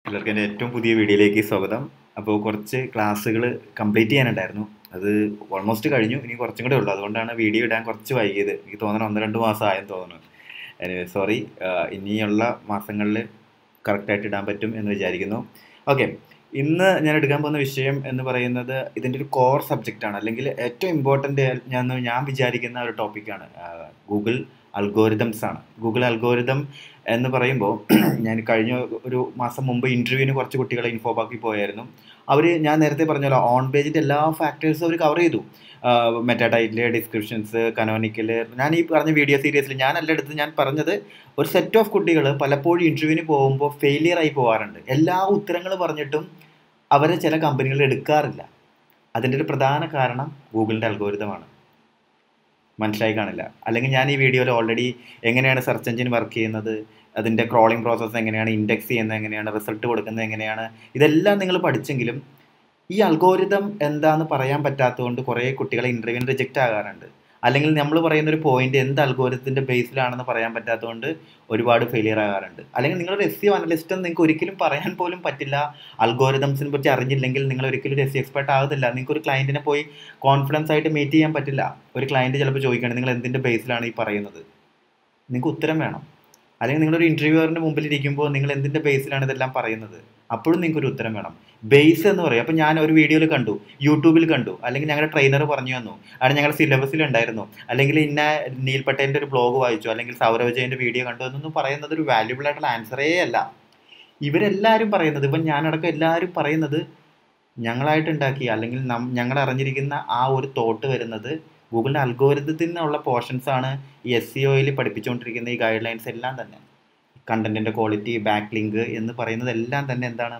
എല്ലാവർക്കും എൻ്റെ ഏറ്റവും പുതിയ വീഡിയോയിലേക്ക് സ്വാഗതം അപ്പോൾ കുറച്ച് ക്ലാസ്സുകൾ കംപ്ലീറ്റ് ചെയ്യാനുണ്ടായിരുന്നു അത് ഓൾമോസ്റ്റ് കഴിഞ്ഞു ഇനി കുറച്ചും കൂടെ ഉള്ളൂ അതുകൊണ്ടാണ് വീഡിയോ ഇടാൻ കുറച്ച് വൈകിയത് എനിക്ക് തോന്നുന്നു ഒന്ന് രണ്ട് മാസം ആയെന്ന് തോന്നുന്നു സോറി ഇനിയുള്ള മാസങ്ങളിൽ കറക്റ്റായിട്ട് ഇടാൻ പറ്റും എന്ന് വിചാരിക്കുന്നു ഓക്കെ ഇന്ന് ഞാൻ എടുക്കാൻ പോകുന്ന വിഷയം എന്ന് പറയുന്നത് ഇതിൻ്റെ ഒരു കോർ സബ്ജക്റ്റാണ് അല്ലെങ്കിൽ ഏറ്റവും ഇമ്പോർട്ടൻ്റ് ഞാൻ ഞാൻ വിചാരിക്കുന്ന ഒരു ടോപ്പിക്കാണ് ഗൂഗിൾ അൽഗോരിതംസ് ആണ് ഗൂഗിൾ അൽഗോരിതം എന്ന് പറയുമ്പോൾ ഞാൻ കഴിഞ്ഞ ഒരു മാസം മുമ്പ് ഇൻ്റർവ്യൂവിന് കുറച്ച് കുട്ടികളെ ഇൻഫോബാക്കി പോയായിരുന്നു അവർ ഞാൻ നേരത്തെ പറഞ്ഞല്ലോ ഓൺ പേജിൻ്റെ എല്ലാ ഫാക്ടേഴ്സും അവർ കവർ ചെയ്തു മെറ്റാ ടൈറ്റിൽ ഡിസ്ക്രിപ്ഷൻസ് കനോനിക്കൽ ഞാൻ ഈ പറഞ്ഞ വീഡിയോ സീരീസിൽ ഞാനല്ല എടുത്ത് ഞാൻ പറഞ്ഞത് ഒരു സെറ്റ് ഓഫ് കുട്ടികൾ പലപ്പോഴും ഇൻ്റർവ്യൂവിന് പോകുമ്പോൾ ഫെയിലിയർ ആയി പോകാറുണ്ട് എല്ലാ ഉത്തരങ്ങൾ പറഞ്ഞിട്ടും അവരെ ചില കമ്പനികൾ എടുക്കാറില്ല അതിൻ്റെ ഒരു പ്രധാന കാരണം ഗൂഗിളിൻ്റെ അൽഗോരിതമാണ് മനസ്സിലായി കാണില്ല അല്ലെങ്കിൽ ഞാൻ ഈ വീഡിയോയിൽ ഓൾറെഡി എങ്ങനെയാണ് സെർച്ച് എഞ്ചിൻ വർക്ക് ചെയ്യുന്നത് അതിൻ്റെ ക്രോളിംഗ് പ്രോസസ്സ് എങ്ങനെയാണ് ഇൻഡെക്സ് ചെയ്യുന്നത് എങ്ങനെയാണ് റിസൾട്ട് കൊടുക്കുന്നത് എങ്ങനെയാണ് ഇതെല്ലാം നിങ്ങൾ പഠിച്ചെങ്കിലും ഈ അൽഗോരിതം എന്താന്ന് പറയാൻ പറ്റാത്തതുകൊണ്ട് കുറേ കുട്ടികളെ ഇൻ്റർവ്യൂവിന് റിജക്റ്റ് ആകാറുണ്ട് അല്ലെങ്കിൽ നമ്മൾ പറയുന്ന ഒരു പോയിന്റ് എന്ത് അൽഗോരിതത്തിൻ്റെ ബേസിലാണെന്ന് പറയാൻ പറ്റാത്തതുകൊണ്ട് ഒരുപാട് ഫെയിലിയർ ആകാറുണ്ട് അല്ലെങ്കിൽ നിങ്ങളൊരു എസ് സി അനലിസ്റ്റ് എന്ന് നിങ്ങൾക്ക് ഒരിക്കലും പറയാൻ പോലും പറ്റില്ല അൽഗോരിതംസിനെ പറ്റി അറിഞ്ഞില്ലെങ്കിൽ നിങ്ങൾ ഒരിക്കലും ഒരു എസ് സി എക്സ്പെർട്ട് ആകത്തില്ല നിങ്ങൾക്ക് ഒരു ക്ലയൻറ്റിനെ പോയി കോൺഫിഡൻസ് ആയിട്ട് മീറ്റ് ചെയ്യാൻ പറ്റില്ല ഒരു ക്ലയൻറ്റ് ചിലപ്പോൾ ചോദിക്കുകയാണ് നിങ്ങൾ എന്തിൻ്റെ ബേസിലാണ് ഈ പറയുന്നത് നിങ്ങൾക്ക് ഉത്തരം വേണം അല്ലെങ്കിൽ നിങ്ങളൊരു ഇൻ്റർവ്യൂവറിൻ്റെ മുമ്പിൽ ഇരിക്കുമ്പോൾ നിങ്ങൾ എന്തിൻ്റെ ബേസിലാണ് ഇതെല്ലാം പറയുന്നത് അപ്പോഴും നിങ്ങൾക്ക് ഒരു ഉത്തരം വേണം ബേസ് എന്ന് പറയും അപ്പോൾ ഞാൻ ഒരു വീഡിയോയിൽ കണ്ടു യൂട്യൂബിൽ കണ്ടു അല്ലെങ്കിൽ ഞങ്ങളുടെ ട്രെയിനർ പറഞ്ഞു തന്നു അവിടെ ഞങ്ങളുടെ സിലബസിൽ ഉണ്ടായിരുന്നു അല്ലെങ്കിൽ ഇന്ന നീൽ പട്ടേലിൻ്റെ ഒരു ബ്ലോഗ് വായിച്ചു അല്ലെങ്കിൽ സൗരവ് ജയൻ്റെ വീഡിയോ കണ്ടു എന്നൊന്നും പറയുന്നത് ഒരു വാല്യുബിൾ ആയിട്ടുള്ള ആൻസറേ അല്ല ഇവരെല്ലാവരും പറയുന്നത് ഇപ്പം ഞാനടക്കം എല്ലാവരും പറയുന്നത് ഞങ്ങളായിട്ട് ഉണ്ടാക്കിയ അല്ലെങ്കിൽ നം ഞങ്ങൾ അറിഞ്ഞിരിക്കുന്ന ആ ഒരു തോട്ട് വരുന്നത് ഗൂഗിളിൻ്റെ അൽഗോരിതത്തിൽ നിന്നുള്ള പോർഷൻസ് ആണ് ഈ എസ് സി ഒയിൽ പഠിപ്പിച്ചുകൊണ്ടിരിക്കുന്ന ഈ ഗൈഡ് ലൈൻസ് എല്ലാം തന്നെ കണ്ടന്റിൻ്റെ ക്വാളിറ്റി ബാക്ക് ലിങ്ക് എന്ന് പറയുന്നത് എല്ലാം തന്നെ എന്താണ്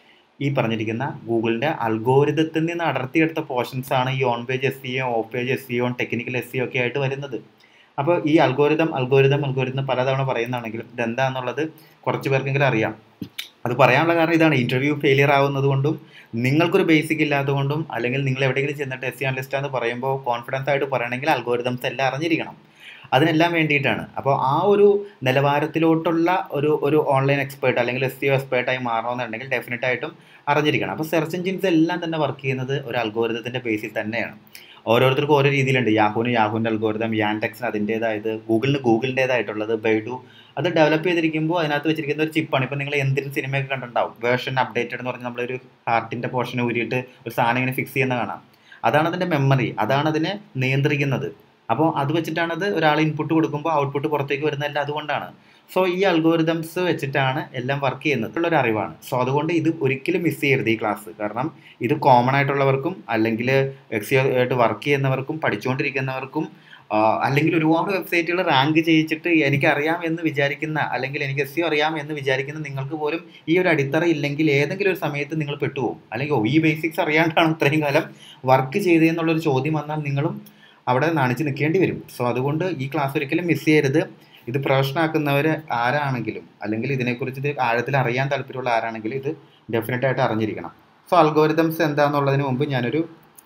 ഈ പറഞ്ഞിരിക്കുന്ന ഗൂഗിളിൻ്റെ അൽഗോരിതത്തിൽ നിന്ന് അടർത്തിയെടുത്ത പോർഷൻസ് ആണ് ഈ on page S C O off page S C O technical S C ഒക്കെ ആയിട്ട് വരുന്നത് അപ്പോൾ ഈ അൽഗോരിതം അൽഗോരിതം അൽഗോരിതം പലതവണ പറയുന്നതാണെങ്കിലും ഇതെന്താണെന്നുള്ളത് കുറച്ച് പേർക്കെങ്കിലും അറിയാം അത് പറയാനുള്ള കാരണം ഇതാണ് ഇൻ്റർവ്യൂ ഫെയിലിയർ ആവുന്നത് കൊണ്ടും നിങ്ങൾക്കൊരു ബേസിക് ഇല്ലാത്തതുകൊണ്ടും അല്ലെങ്കിൽ നിങ്ങൾ എവിടെയെങ്കിലും ചെന്നിട്ട് എസ് സി അനലിസ്റ്റ് എന്ന് പറയുമ്പോൾ കോൺഫിഡൻസ് ആയിട്ട് പറയണമെങ്കിൽ അൽഗോരിതംസ് എല്ലാം അറിഞ്ഞിരിക്കണം അതിനെല്ലാം വേണ്ടിയിട്ടാണ് അപ്പോൾ ആ ഒരു നിലവാരത്തിലോട്ടുള്ള ഒരു ഒരു ഓൺലൈൻ എക്സ്പേർട്ട് അല്ലെങ്കിൽ എസ് സി ഒ എക്സ്പേർട്ടായി മാറണമെന്നുണ്ടെങ്കിൽ ഡെഫിനറ്റ് ആയിട്ടും അറിഞ്ഞിരിക്കണം അപ്പോൾ സെർച്ച് എഞ്ചിൻസ് എല്ലാം തന്നെ വർക്ക് ചെയ്യുന്നത് ഒരു അൽഗോരിതത്തിൻ്റെ ബേസിൽ തന്നെയാണ് ഓരോരുത്തർക്കും ഓരോ രീതിയിലുണ്ട് യാഹുവിന് യാഹുവിൻ്റെ അൽഗോരിതം യാൻടെക്സിന് അതിൻ്റേതായത് ഗൂഗിളിന് ഗൂഗിളിൻ്റേതായിട്ടുള്ളത് ബൈഡു അത് ഡെവലപ്പ് ചെയ്തിരിക്കുമ്പോൾ അതിനകത്ത് വെച്ചിരിക്കുന്ന ഒരു ചിപ്പാണ് ഇപ്പം നിങ്ങൾ എന്തിനും സിനിമയൊക്കെ കണ്ടിട്ടുണ്ടാവും വേർഷൻ അപ്ഡേറ്റഡ് എന്ന് പറഞ്ഞാൽ നമ്മളൊരു ഹാർട്ടിൻ്റെ പോർഷൻ ഊരിയിട്ട് ഒരു സാധനം ഇങ്ങനെ ഫിക്സ് ചെയ്യുന്ന കാണാം അതാണ് അതിൻ്റെ മെമ്മറി അതാണ് അതിനെ നിയന്ത്രിക്കുന്നത് അപ്പോൾ അത് വെച്ചിട്ടാണ് അത് ഒരാൾ ഇൻപുട്ട് കൊടുക്കുമ്പോൾ ഔട്ട്പുട്ട് പുറത്തേക്ക് വരുന്നതല്ല അതുകൊണ്ടാണ് സോ ഈ അൽഗോരിതംസ് വെച്ചിട്ടാണ് എല്ലാം വർക്ക് ചെയ്യുന്നത് ഉള്ളൊരു അറിവാണ് സോ അതുകൊണ്ട് ഇത് ഒരിക്കലും മിസ് ചെയ്യരുത് ഈ ക്ലാസ് കാരണം ഇത് കോമൺ ആയിട്ടുള്ളവർക്കും അല്ലെങ്കിൽ എക്സി ആയിട്ട് വർക്ക് ചെയ്യുന്നവർക്കും പഠിച്ചുകൊണ്ടിരിക്കുന്നവർക്കും അല്ലെങ്കിൽ ഒരുപാട് വെബ്സൈറ്റുകൾ റാങ്ക് ചെയ്യിച്ചിട്ട് എനിക്കറിയാം എന്ന് വിചാരിക്കുന്ന അല്ലെങ്കിൽ എനിക്ക് എസ് സി അറിയാം എന്ന് വിചാരിക്കുന്ന നിങ്ങൾക്ക് പോലും ഈ ഒരു അടിത്തറ ഇല്ലെങ്കിൽ ഏതെങ്കിലും ഒരു സമയത്ത് നിങ്ങൾ പെട്ടുപോകും അല്ലെങ്കിൽ ഓ ഈ ബേസിക്സ് അറിയാണ്ടാണ് ഇത്രയും കാലം വർക്ക് ചെയ്തതെന്നുള്ളൊരു ചോദ്യം വന്നാൽ നിങ്ങളും അവിടെ നാണിച്ച് നിൽക്കേണ്ടി വരും സോ അതുകൊണ്ട് ഈ ക്ലാസ് ഒരിക്കലും മിസ് ചെയ്യരുത് ഇത് പ്രൊഫഷനാക്കുന്നവർ ആരാണെങ്കിലും അല്ലെങ്കിൽ ഇതിനെക്കുറിച്ച് ഇത് ആഴത്തിൽ അറിയാൻ താല്പര്യമുള്ള ആരാണെങ്കിലും ഇത് ഡെഫിനറ്റ് ആയിട്ട് അറിഞ്ഞിരിക്കണം സോ അൽഗോരിതംസ് എന്താണെന്നുള്ളതിന് മുമ്പ് ഞാനൊരു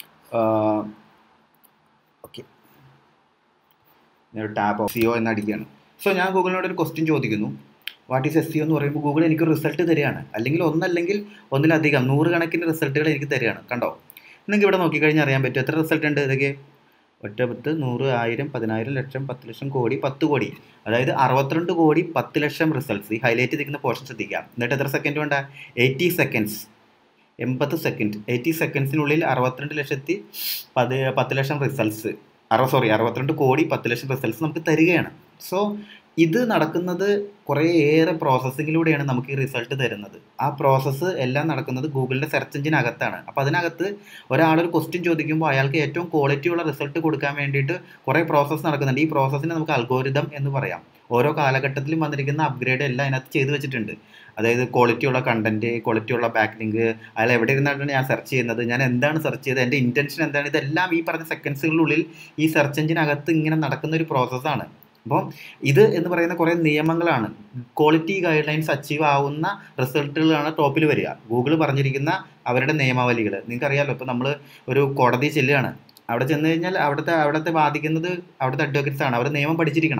ഓക്കെ ഞാനൊരു ടാബ് സി ഒ എന്ന് അടിക്കുകയാണ് സോ ഞാൻ ഗൂഗിളിനോട് ഒരു ക്വസ്റ്റ്യൻ ചോദിക്കുന്നു വാട്ട് ഈസ് എസ് സി എന്ന് പറയുമ്പോൾ ഗൂഗിൾ എനിക്ക് റിസൾട്ട് തരികയാണ് അല്ലെങ്കിൽ ഒന്നല്ലെങ്കിൽ ഒന്നിലധികം നൂറുകണക്കിന് റിസൾട്ടുകൾ എനിക്ക് തരികയാണ് കണ്ടോ നിങ്ങൾക്ക് ഇവിടെ നോക്കിക്കഴിഞ്ഞാൽ അറിയാൻ പറ്റും എത്ര റിസൾട്ട് ഉണ്ട് ഇതൊക്കെ ഒറ്റ പത്ത് നൂറ് ആയിരം പതിനായിരം ലക്ഷം പത്ത് ലക്ഷം കോടി പത്ത് കോടി അതായത് അറുപത്തിരണ്ട് കോടി പത്ത് ലക്ഷം റിസൾട്ട്സ് ഈ ഹൈലൈറ്റ് ചെയ്തിരിക്കുന്ന പോർഷൻ ശ്രദ്ധിക്കാം എന്നിട്ട് എത്ര സെക്കൻഡ് വേണ്ട എയ്റ്റി സെക്കൻഡ്സ് എൺപത് സെക്കൻഡ് എയ്റ്റി സെക്കൻഡ്സിനുള്ളിൽ അറുപത്തിരണ്ട് ലക്ഷത്തി പത് പത്ത് ലക്ഷം റിസൾട്ട്സ് അറ സോറി അറുപത്തിരണ്ട് കോടി പത്ത് ലക്ഷം റിസൾട്ട്സ് നമുക്ക് തരികയാണ് സോ ഇത് നടക്കുന്നത് കുറേയേറെ പ്രോസസ്സിങ്ങിലൂടെയാണ് നമുക്ക് ഈ റിസൾട്ട് തരുന്നത് ആ പ്രോസസ്സ് എല്ലാം നടക്കുന്നത് ഗൂഗിളിൻ്റെ സെർച്ച് എഞ്ചിനകത്താണ് അപ്പോൾ അതിനകത്ത് ഒരാളൊരു ക്വസ്റ്റ്യൻ ചോദിക്കുമ്പോൾ അയാൾക്ക് ഏറ്റവും ക്വാളിറ്റിയുള്ള റിസൾട്ട് കൊടുക്കാൻ വേണ്ടിയിട്ട് കുറേ പ്രോസസ്സ് നടക്കുന്നുണ്ട് ഈ പ്രോസസ്സിനെ നമുക്ക് അൽഗോരിതം എന്ന് പറയാം ഓരോ കാലഘട്ടത്തിലും വന്നിരിക്കുന്ന അപ്ഗ്രേഡ് എല്ലാം അതിനകത്ത് ചെയ്തു വെച്ചിട്ടുണ്ട് അതായത് ക്വാളിറ്റിയുള്ള കണ്ടന്റ് ക്വാളിറ്റിയുള്ള ബാക്ക് ലിങ്ക് അയാൾ എവിടെ ഇരുന്നാണ് ഞാൻ സെർച്ച് ചെയ്യുന്നത് ഞാൻ എന്താണ് സെർച്ച് ചെയ്തത് എൻ്റെ ഇൻറ്റൻഷൻ എന്താണ് ഇതെല്ലാം ഈ പറഞ്ഞ സെക്കൻഡ്സുകളിനുള്ളിൽ ഈ സെർച്ച് എഞ്ചിനകത്ത് ഇങ്ങനെ നടക്കുന്ന ഒരു പ്രോസസ്സാണ് അപ്പോൾ ഇത് എന്ന് പറയുന്ന കുറേ നിയമങ്ങളാണ് ക്വാളിറ്റി ഗൈഡ് ലൈൻസ് അച്ചീവ് ആവുന്ന റിസൾട്ടുകളാണ് ടോപ്പിൽ വരിക ഗൂഗിൾ പറഞ്ഞിരിക്കുന്ന അവരുടെ നിയമാവലികൾ നിങ്ങൾക്കറിയാമല്ലോ ഇപ്പോൾ നമ്മൾ ഒരു കോടതി ചെല്ലുകയാണ് അവിടെ ചെന്ന് കഴിഞ്ഞാൽ അവിടുത്തെ അവിടുത്തെ ബാധിക്കുന്നത് അവിടുത്തെ അഡ്വക്കേറ്റ്സ് ആണ് അവർ നിയമം പഠിച്ചിരിക്കണം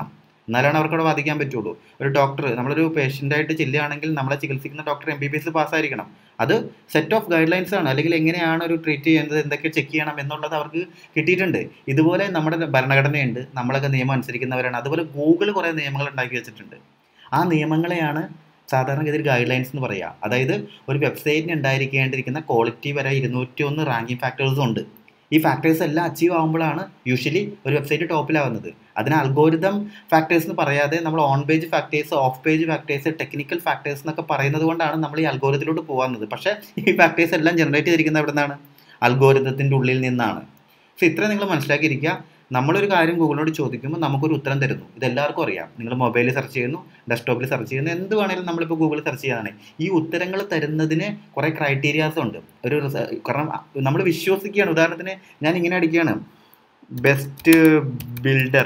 എന്നാലാണ് അവർക്ക് അവിടെ ബാധിക്കാൻ പറ്റുള്ളൂ ഒരു ഡോക്ടർ നമ്മളൊരു പേഷ്യൻ്റായിട്ട് ചെല്ലുകയാണെങ്കിൽ നമ്മളെ ചികിത്സിക്കുന്ന doctor M B B S പാസ്സായിരിക്കണം അത് സെറ്റ് ഓഫ് ഗൈഡ് ലൈൻസ് ആണ് അല്ലെങ്കിൽ എങ്ങനെയാണ് ഒരു ട്രീറ്റ് ചെയ്യുന്നത് എന്തൊക്കെ ചെക്ക് ചെയ്യണം എന്നുള്ളത് അവർക്ക് കിട്ടിയിട്ടുണ്ട് ഇതുപോലെ നമ്മുടെ ഭരണഘടനയുണ്ട് നമ്മളൊക്കെ നിയമം അനുസരിക്കുന്നവരാണ് അതുപോലെ ഗൂഗിൾ കുറേ നിയമങ്ങൾ ഉണ്ടാക്കി വെച്ചിട്ടുണ്ട് ആ നിയമങ്ങളെയാണ് സാധാരണഗതിയിൽ ഗൈഡ് ലൈൻസ് എന്ന് പറയുക അതായത് ഒരു വെബ്സൈറ്റിന് ഉണ്ടായിരിക്കേണ്ടിരിക്കുന്ന ക്വാളിറ്റി വരെ ഇരുന്നൂറ്റി ഒന്ന് റാങ്കിങ് ഫാക്ടേഴ്സും ഉണ്ട് ഈ ഫാക്ടേഴ്സ് എല്ലാം അച്ചീവ് ആകുമ്പോഴാണ് യൂഷ്വലി ഒരു വെബ്സൈറ്റ് ടോപ്പിലാവുന്നത് അതിന് അൽഗോരിതം ഫാക്ടേഴ്സ് എന്ന് പറയാതെ നമ്മൾ on page factors off page factors technical factors എന്നൊക്കെ പറയുന്നത് കൊണ്ടാണ് നമ്മൾ ഈ അൽഗോരിതത്തിലോട്ട് പോകുന്നത് പക്ഷേ ഈ ഫാക്ടേഴ്സ് എല്ലാം ജനറേറ്റ് ചെയ്തിരിക്കുന്നത് എവിടെ നിന്നാണ് അൽഗോരിതത്തിൻ്റെ ഉള്ളിൽ നിന്നാണ് സോ ഇത്ര നിങ്ങൾ മനസ്സിലാക്കിയിരിക്കുക നമ്മളൊരു കാര്യം ഗൂഗിളിനോട് ചോദിക്കുമ്പോൾ നമുക്കൊരു ഉത്തരം തരുന്നു ഇത് എല്ലാവർക്കും അറിയാം നിങ്ങൾ മൊബൈലിൽ സെർച്ച് ചെയ്യുന്നു ഡെസ്ക്ടോപ്പിൽ സെർച്ച് ചെയ്യുന്നു എന്ത് വേണമെങ്കിലും നമ്മളിപ്പോൾ ഗൂഗിളിൽ സെർച്ച് ചെയ്യാനാണ് ഈ ഉത്തരങ്ങൾ തരുന്നതിന് കുറേ ക്രൈറ്റീരിയാസ് ഉണ്ട് ഒരു റിസ- കാരണം നമ്മൾ വിശ്വസിക്കുകയാണ് ഉദാഹരണത്തിന് ഞാൻ ഇങ്ങനെ അടിക്കുകയാണ് ബെസ്റ്റ് ബിൽഡർ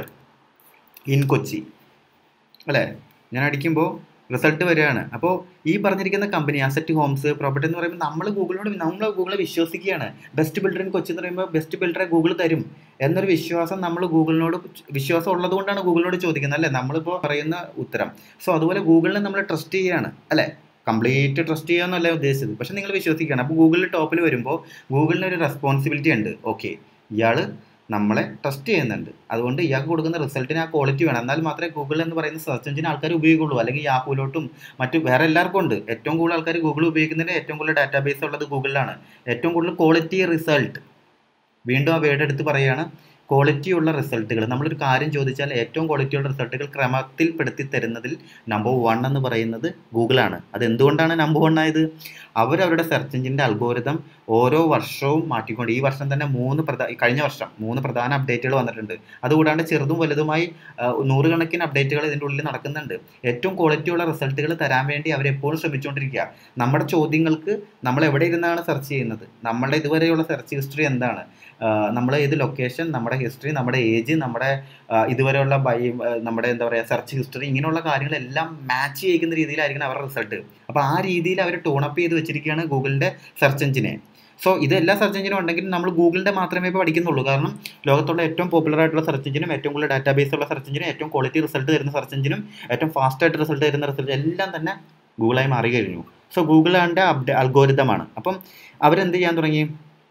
ഇൻ കൊച്ചി അല്ലേ ഞാൻ അടിക്കുമ്പോൾ റിസൾട്ട് വരികയാണ് അപ്പോൾ ഈ പറഞ്ഞിരിക്കുന്ന കമ്പനി അസറ്റ് ഹോംസ് പ്രോപ്പർട്ടി എന്ന് പറയുമ്പോൾ നമ്മൾ ഗൂഗിളിനോട് നമ്മൾ ഗൂഗിളെ വിശ്വസിക്കുകയാണ് ബെസ്റ്റ് ബിൽഡർ ഇൻ കൊച്ചി എന്ന് പറയുമ്പോൾ ബെസ്റ്റ് ബിൽഡറെ ഗൂഗിൾ തരും എന്നൊരു വിശ്വാസം നമ്മൾ ഗൂഗിളിനോട് വിശ്വാസം ഉള്ളതുകൊണ്ടാണ് ഗൂഗിളിനോട് ചോദിക്കുന്നത് അല്ലേ നമ്മളിപ്പോൾ പറയുന്ന ഉത്തരം സോ അതുപോലെ ഗൂഗിളിനെ നമ്മൾ ട്രസ്റ്റ് ചെയ്യുകയാണ് അല്ലേ കംപ്ലീറ്റ് ട്രസ്റ്റ് ചെയ്യാന്നല്ല ഉദ്ദേശിച്ചത് പക്ഷെ നിങ്ങൾ വിശ്വസിക്കുകയാണ് അപ്പോൾ ഗൂഗിളിൽ ടോപ്പിൽ വരുമ്പോൾ ഗൂഗിളിന് ഒരു റെസ്പോൺസിബിലിറ്റി ഉണ്ട് ഓക്കെ ഇയാൾ നമ്മളെ ട്രസ്റ്റ് ചെയ്യുന്നുണ്ട് അതുകൊണ്ട് ഇയാൾക്ക് കൊടുക്കുന്ന റിസൾട്ടിന് ആ ക്വാളിറ്റി വേണം എന്നാൽ മാത്രമേ ഗൂഗിൾ എന്ന് പറയുന്ന സെർച്ച് എഞ്ചിൻ ആൾക്കാർ ഉപയോഗിക്കുള്ളൂ അല്ലെങ്കിൽ യാഹൂലോട്ടും മറ്റു വേറെ എല്ലാവർക്കും ഉണ്ട് ഏറ്റവും കൂടുതൽ ആൾക്കാർ ഗൂഗിൾ ഉപയോഗിക്കുന്നതിന് ഏറ്റവും കൂടുതൽ ഡാറ്റാബേസ് ഉള്ളത് ഗൂഗിളിലാണ് ഏറ്റവും കൂടുതൽ ക്വാളിറ്റി റിസൾട്ട് വീണ്ടും ആ വേർഡ് എടുത്ത് പറയുകയാണ് ക്വാളിറ്റിയുള്ള റിസൾട്ടുകൾ നമ്മളൊരു കാര്യം ചോദിച്ചാൽ ഏറ്റവും ക്വാളിറ്റിയുള്ള റിസൾട്ടുകൾ ക്രമത്തിൽപ്പെടുത്തി തരുന്നതിൽ നമ്പർ വൺ എന്ന് പറയുന്നത് ഗൂഗിളാണ് അത് എന്തുകൊണ്ടാണ് നമ്പർ വൺ ആയത് അവരവരുടെ സെർച്ച് എഞ്ചിൻ്റെ അൽഗോരിതം ഓരോ വർഷവും മാറ്റിക്കൊണ്ട് ഈ വർഷം തന്നെ മൂന്ന് പ്രധാന കഴിഞ്ഞ വർഷം മൂന്ന് പ്രധാന അപ്ഡേറ്റുകൾ വന്നിട്ടുണ്ട് അതുകൂടാണ്ട് ചെറുതും വലുതുമായി ആ, നൂറുകണക്കിന് അപ്ഡേറ്റുകൾ ഇതിൻ്റെ ഉള്ളിൽ നടക്കുന്നുണ്ട് ഏറ്റവും ക്വാളിറ്റിയുള്ള റിസൾട്ടുകൾ തരാൻ വേണ്ടി അവരെപ്പോഴും ശ്രമിച്ചുകൊണ്ടിരിക്കുക നമ്മുടെ ചോദ്യങ്ങൾക്ക് നമ്മൾ എവിടെ ഇരുന്നാണ് സെർച്ച് ചെയ്യുന്നത് നമ്മളുടെ ഇതുവരെയുള്ള സെർച്ച് ഹിസ്റ്ററി എന്താണ് നമ്മൾ ഏത് ലൊക്കേഷൻ നമ്മുടെ ഹിസ്റ്ററി നമ്മുടെ ഏജ് നമ്മുടെ ആ, ഇതുവരെയുള്ള ബൈ ആ, നമ്മുടെ എന്താ പറയുക സെർച്ച് ഹിസ്റ്ററി ഇങ്ങനെയുള്ള കാര്യങ്ങളെല്ലാം മാച്ച് ചെയ്യിക്കുന്ന രീതിയിലായിരിക്കണം അവരുടെ റിസൾട്ട് അപ്പോൾ ആ രീതിയിൽ അവർ ടോണപ്പ് ചെയ്ത് വെച്ചിരിക്കുകയാണ് ഗൂഗിളിൻ്റെ സെർച്ച് എഞ്ചിനെ സോ ഇത് എല്ലാ സെർച്ച് എഞ്ചിനും ഉണ്ടെങ്കിലും നമ്മൾ ഗൂഗിളിൻ്റെ മാത്രമേ ഇപ്പോൾ പഠിക്കുന്നുള്ളൂ കാരണം ലോകത്തുള്ള ഏറ്റവും പോപ്പുലർ ആയിട്ടുള്ള സെർച്ച് എഞ്ചിനും ഏറ്റവും കൂടുതൽ ഡാറ്റാബേസ് ഉള്ള സെർച്ച് എഞ്ചിനും ഏറ്റവും ക്വാളിറ്റി റിസൾട്ട് തരുന്ന സെർച്ച് എഞ്ചിനും ഏറ്റവും ഫാസ്റ്റ് ആയിട്ട് റിസൾട്ട് തരുന്ന റിസൾട്ട് എല്ലാം തന്നെ ഗൂഗിളായി മാറി കഴിഞ്ഞു സോ ഗൂഗിളിൻ്റെ അപ്ഡേ അൽഗോരിതമാണ് അപ്പം അവരെന്ത് ചെയ്യാൻ തുടങ്ങി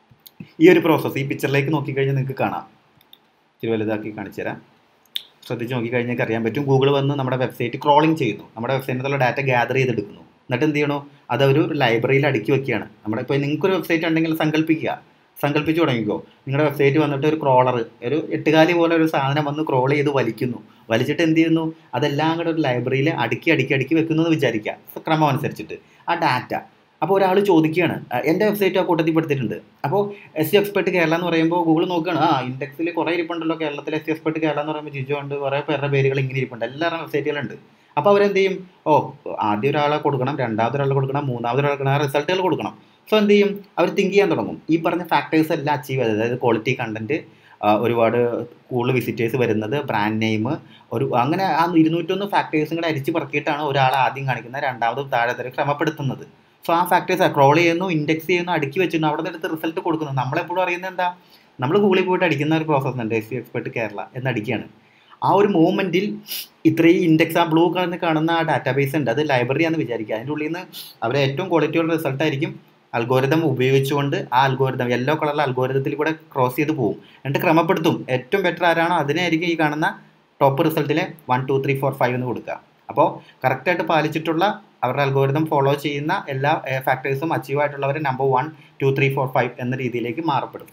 ഈ ഒരു പ്രോസസ്സ് ഈ പിക്ചറിലേക്ക് നോക്കിക്കഴിഞ്ഞാൽ നിങ്ങൾക്ക് കാണാം ഇച്ചിരി വലുതാക്കി കാണിച്ചു തരാം ശ്രദ്ധിച്ച് നോക്കിക്കഴിഞ്ഞാൽ നിങ്ങൾക്ക് അറിയാൻ പറ്റും ഗൂഗിൾ വന്ന് നമ്മുടെ വെബ്സൈറ്റ് ക്രോളിംഗ് ചെയ്യുന്നു നമ്മുടെ വെബ്സൈറ്റിലുള്ള ഡാറ്റ ഗ്യാദർ ചെയ്തെടുക്കുന്നു എന്നിട്ട് എന്ത് ചെയ്യണോ അത് ഒരു ലൈബ്രറിയിൽ അടുക്കി വെക്കുകയാണ് നമ്മുടെ ഇപ്പോൾ നിങ്ങൾക്കൊരു വെബ്സൈറ്റ് ഉണ്ടെങ്കിൽ സങ്കല്പിക്കുക സങ്കല്പിച്ച് തുടങ്ങിക്കോ നിങ്ങളുടെ വെബ്സൈറ്റ് വന്നിട്ട് ഒരു ക്രോളർ ഒരു എട്ടുകാലി പോലെ ഒരു സാധനം വന്ന് ക്രോൾ ചെയ്ത് വലിക്കുന്നു വലിച്ചിട്ട് എന്ത് ചെയ്യുന്നു അതെല്ലാം കൂടെ ഒരു ലൈബ്രറിയിൽ അടുക്കി അടുക്കി അടുക്കി വെക്കുന്നു എന്ന് വിചാരിക്കുക ക്രമം അനുസരിച്ചിട്ട് ആ ഡാറ്റ അപ്പോൾ ഒരാൾ ചോദിക്കുകയാണ് "ആ, എൻ്റെ വെബ്സൈറ്റ് ആ കൂട്ടത്തിൽ പെടുത്തിയിട്ടുണ്ട് അപ്പോൾ എസ് സി എക്സ്പെർട്ട് കേരള എന്ന് പറയുമ്പോൾ ഗൂഗിൾ നോക്കുകയാണ് ആ ഇൻഡെക്സിൽ കുറേ ഇരിപ്പുണ്ടല്ലോ കേരളത്തിലെ എസ് സി എക്സ്പെർട്ട് കേരള എന്ന് പറയുമ്പോൾ ജിജോ ഉണ്ട് കുറേ പേരുടെ പേരുകൾ ഇങ്ങനെ ഇരിപ്പുണ്ട് എല്ലാവരും വെബ്സൈറ്റുകളുണ്ട് അപ്പോൾ അവരെന്ത് ചെയ്യും ഓ ആദ്യം ഒരാളെ കൊടുക്കണം രണ്ടാമത് ഒരാളെ കൊടുക്കണം മൂന്നാമത് ഒരാളെ കൊടുക്കണം റിസൾട്ടുകൾ കൊടുക്കണം സോ എന്ത് ചെയ്യും അവർ തിങ്ക് ചെയ്യാൻ തുടങ്ങും ഈ പറഞ്ഞ ഫാക്ടേഴ്സ് എല്ലാം അച്ചീവ് ചെയ്തത് അതായത് ക്വാളിറ്റി കണ്ടന്റ് ഒരുപാട് കൂടുതൽ വിസിറ്റേഴ്സ് വരുന്നത് ബ്രാൻഡ് നെയിം ഒരു അങ്ങനെ ആ ഇരുന്നൂറ്റൊന്ന് ഫാക്ടേഴ്സും കൂടെ അരിച്ച് പറക്കിയിട്ടാണ് ഒരാൾ ആദ്യം കാണിക്കുന്നത് രണ്ടാമത് താഴെ തരം ക്രമപ്പെടുത്തുന്നത് സോ ആ ഫാക്ടേഴ്സ് ക്രോൾ ചെയ്യുന്നു ഇൻഡെക്സ് ചെയ്യുന്നു അടുക്കി വെച്ചിരുന്നു അവിടെ നിന്ന് എടുത്ത് റിസൾട്ട് കൊടുക്കുന്നു നമ്മളെപ്പോഴും അറിയുന്നത് എന്താ നമ്മൾ ഗൂഗിളിൽ പോയിട്ട് അടിക്കുന്ന ഒരു പ്രോസസ്സ് ഉണ്ട് എസ് സി എക്സ്പെർട്ട് കേരള എന്ന് അടിക്കുകയാണ് ആ ഒരു മൂവ്മെൻറ്റിൽ ഇത്രയും ഇൻഡെക്സ് ആ ബ്ലൂ കളറിൽ കാണുന്ന ആ ഡാറ്റാബേസ് ഉണ്ട് അത് ലൈബ്രറി ആണെന്ന് വിചാരിക്കുക അതിൻ്റെ ഉള്ളിൽ നിന്ന് അവർ ഏറ്റവും ക്വാളിറ്റിയുള്ള റിസൾട്ട് ആയിരിക്കും അൽഗോരിതം ഉപയോഗിച്ചുകൊണ്ട് ആ അൽഗോരിതം യെല്ലോ കളറിലെ അൽഗോരിതത്തിൽ കൂടെ ക്രോസ് ചെയ്ത് പോകും എന്നിട്ട് ക്രമപ്പെടുത്തും ഏറ്റവും ബെറ്റർ ആരാണോ അതിനായിരിക്കും ഈ കാണുന്ന ടോപ്പ് റിസൾട്ടിലെ one two three four five എന്ന് കൊടുക്കുക അപ്പോൾ കറക്റ്റായിട്ട് പാലിച്ചിട്ടുള്ള അവരുടെ അൽഗോരിതം ഫോളോ ചെയ്യുന്ന എല്ലാ ഫാക്ടേഴ്സും അച്ചീവ് ആയിട്ടുള്ളവർ number one two three four five എന്ന രീതിയിലേക്ക് മാറപ്പെടും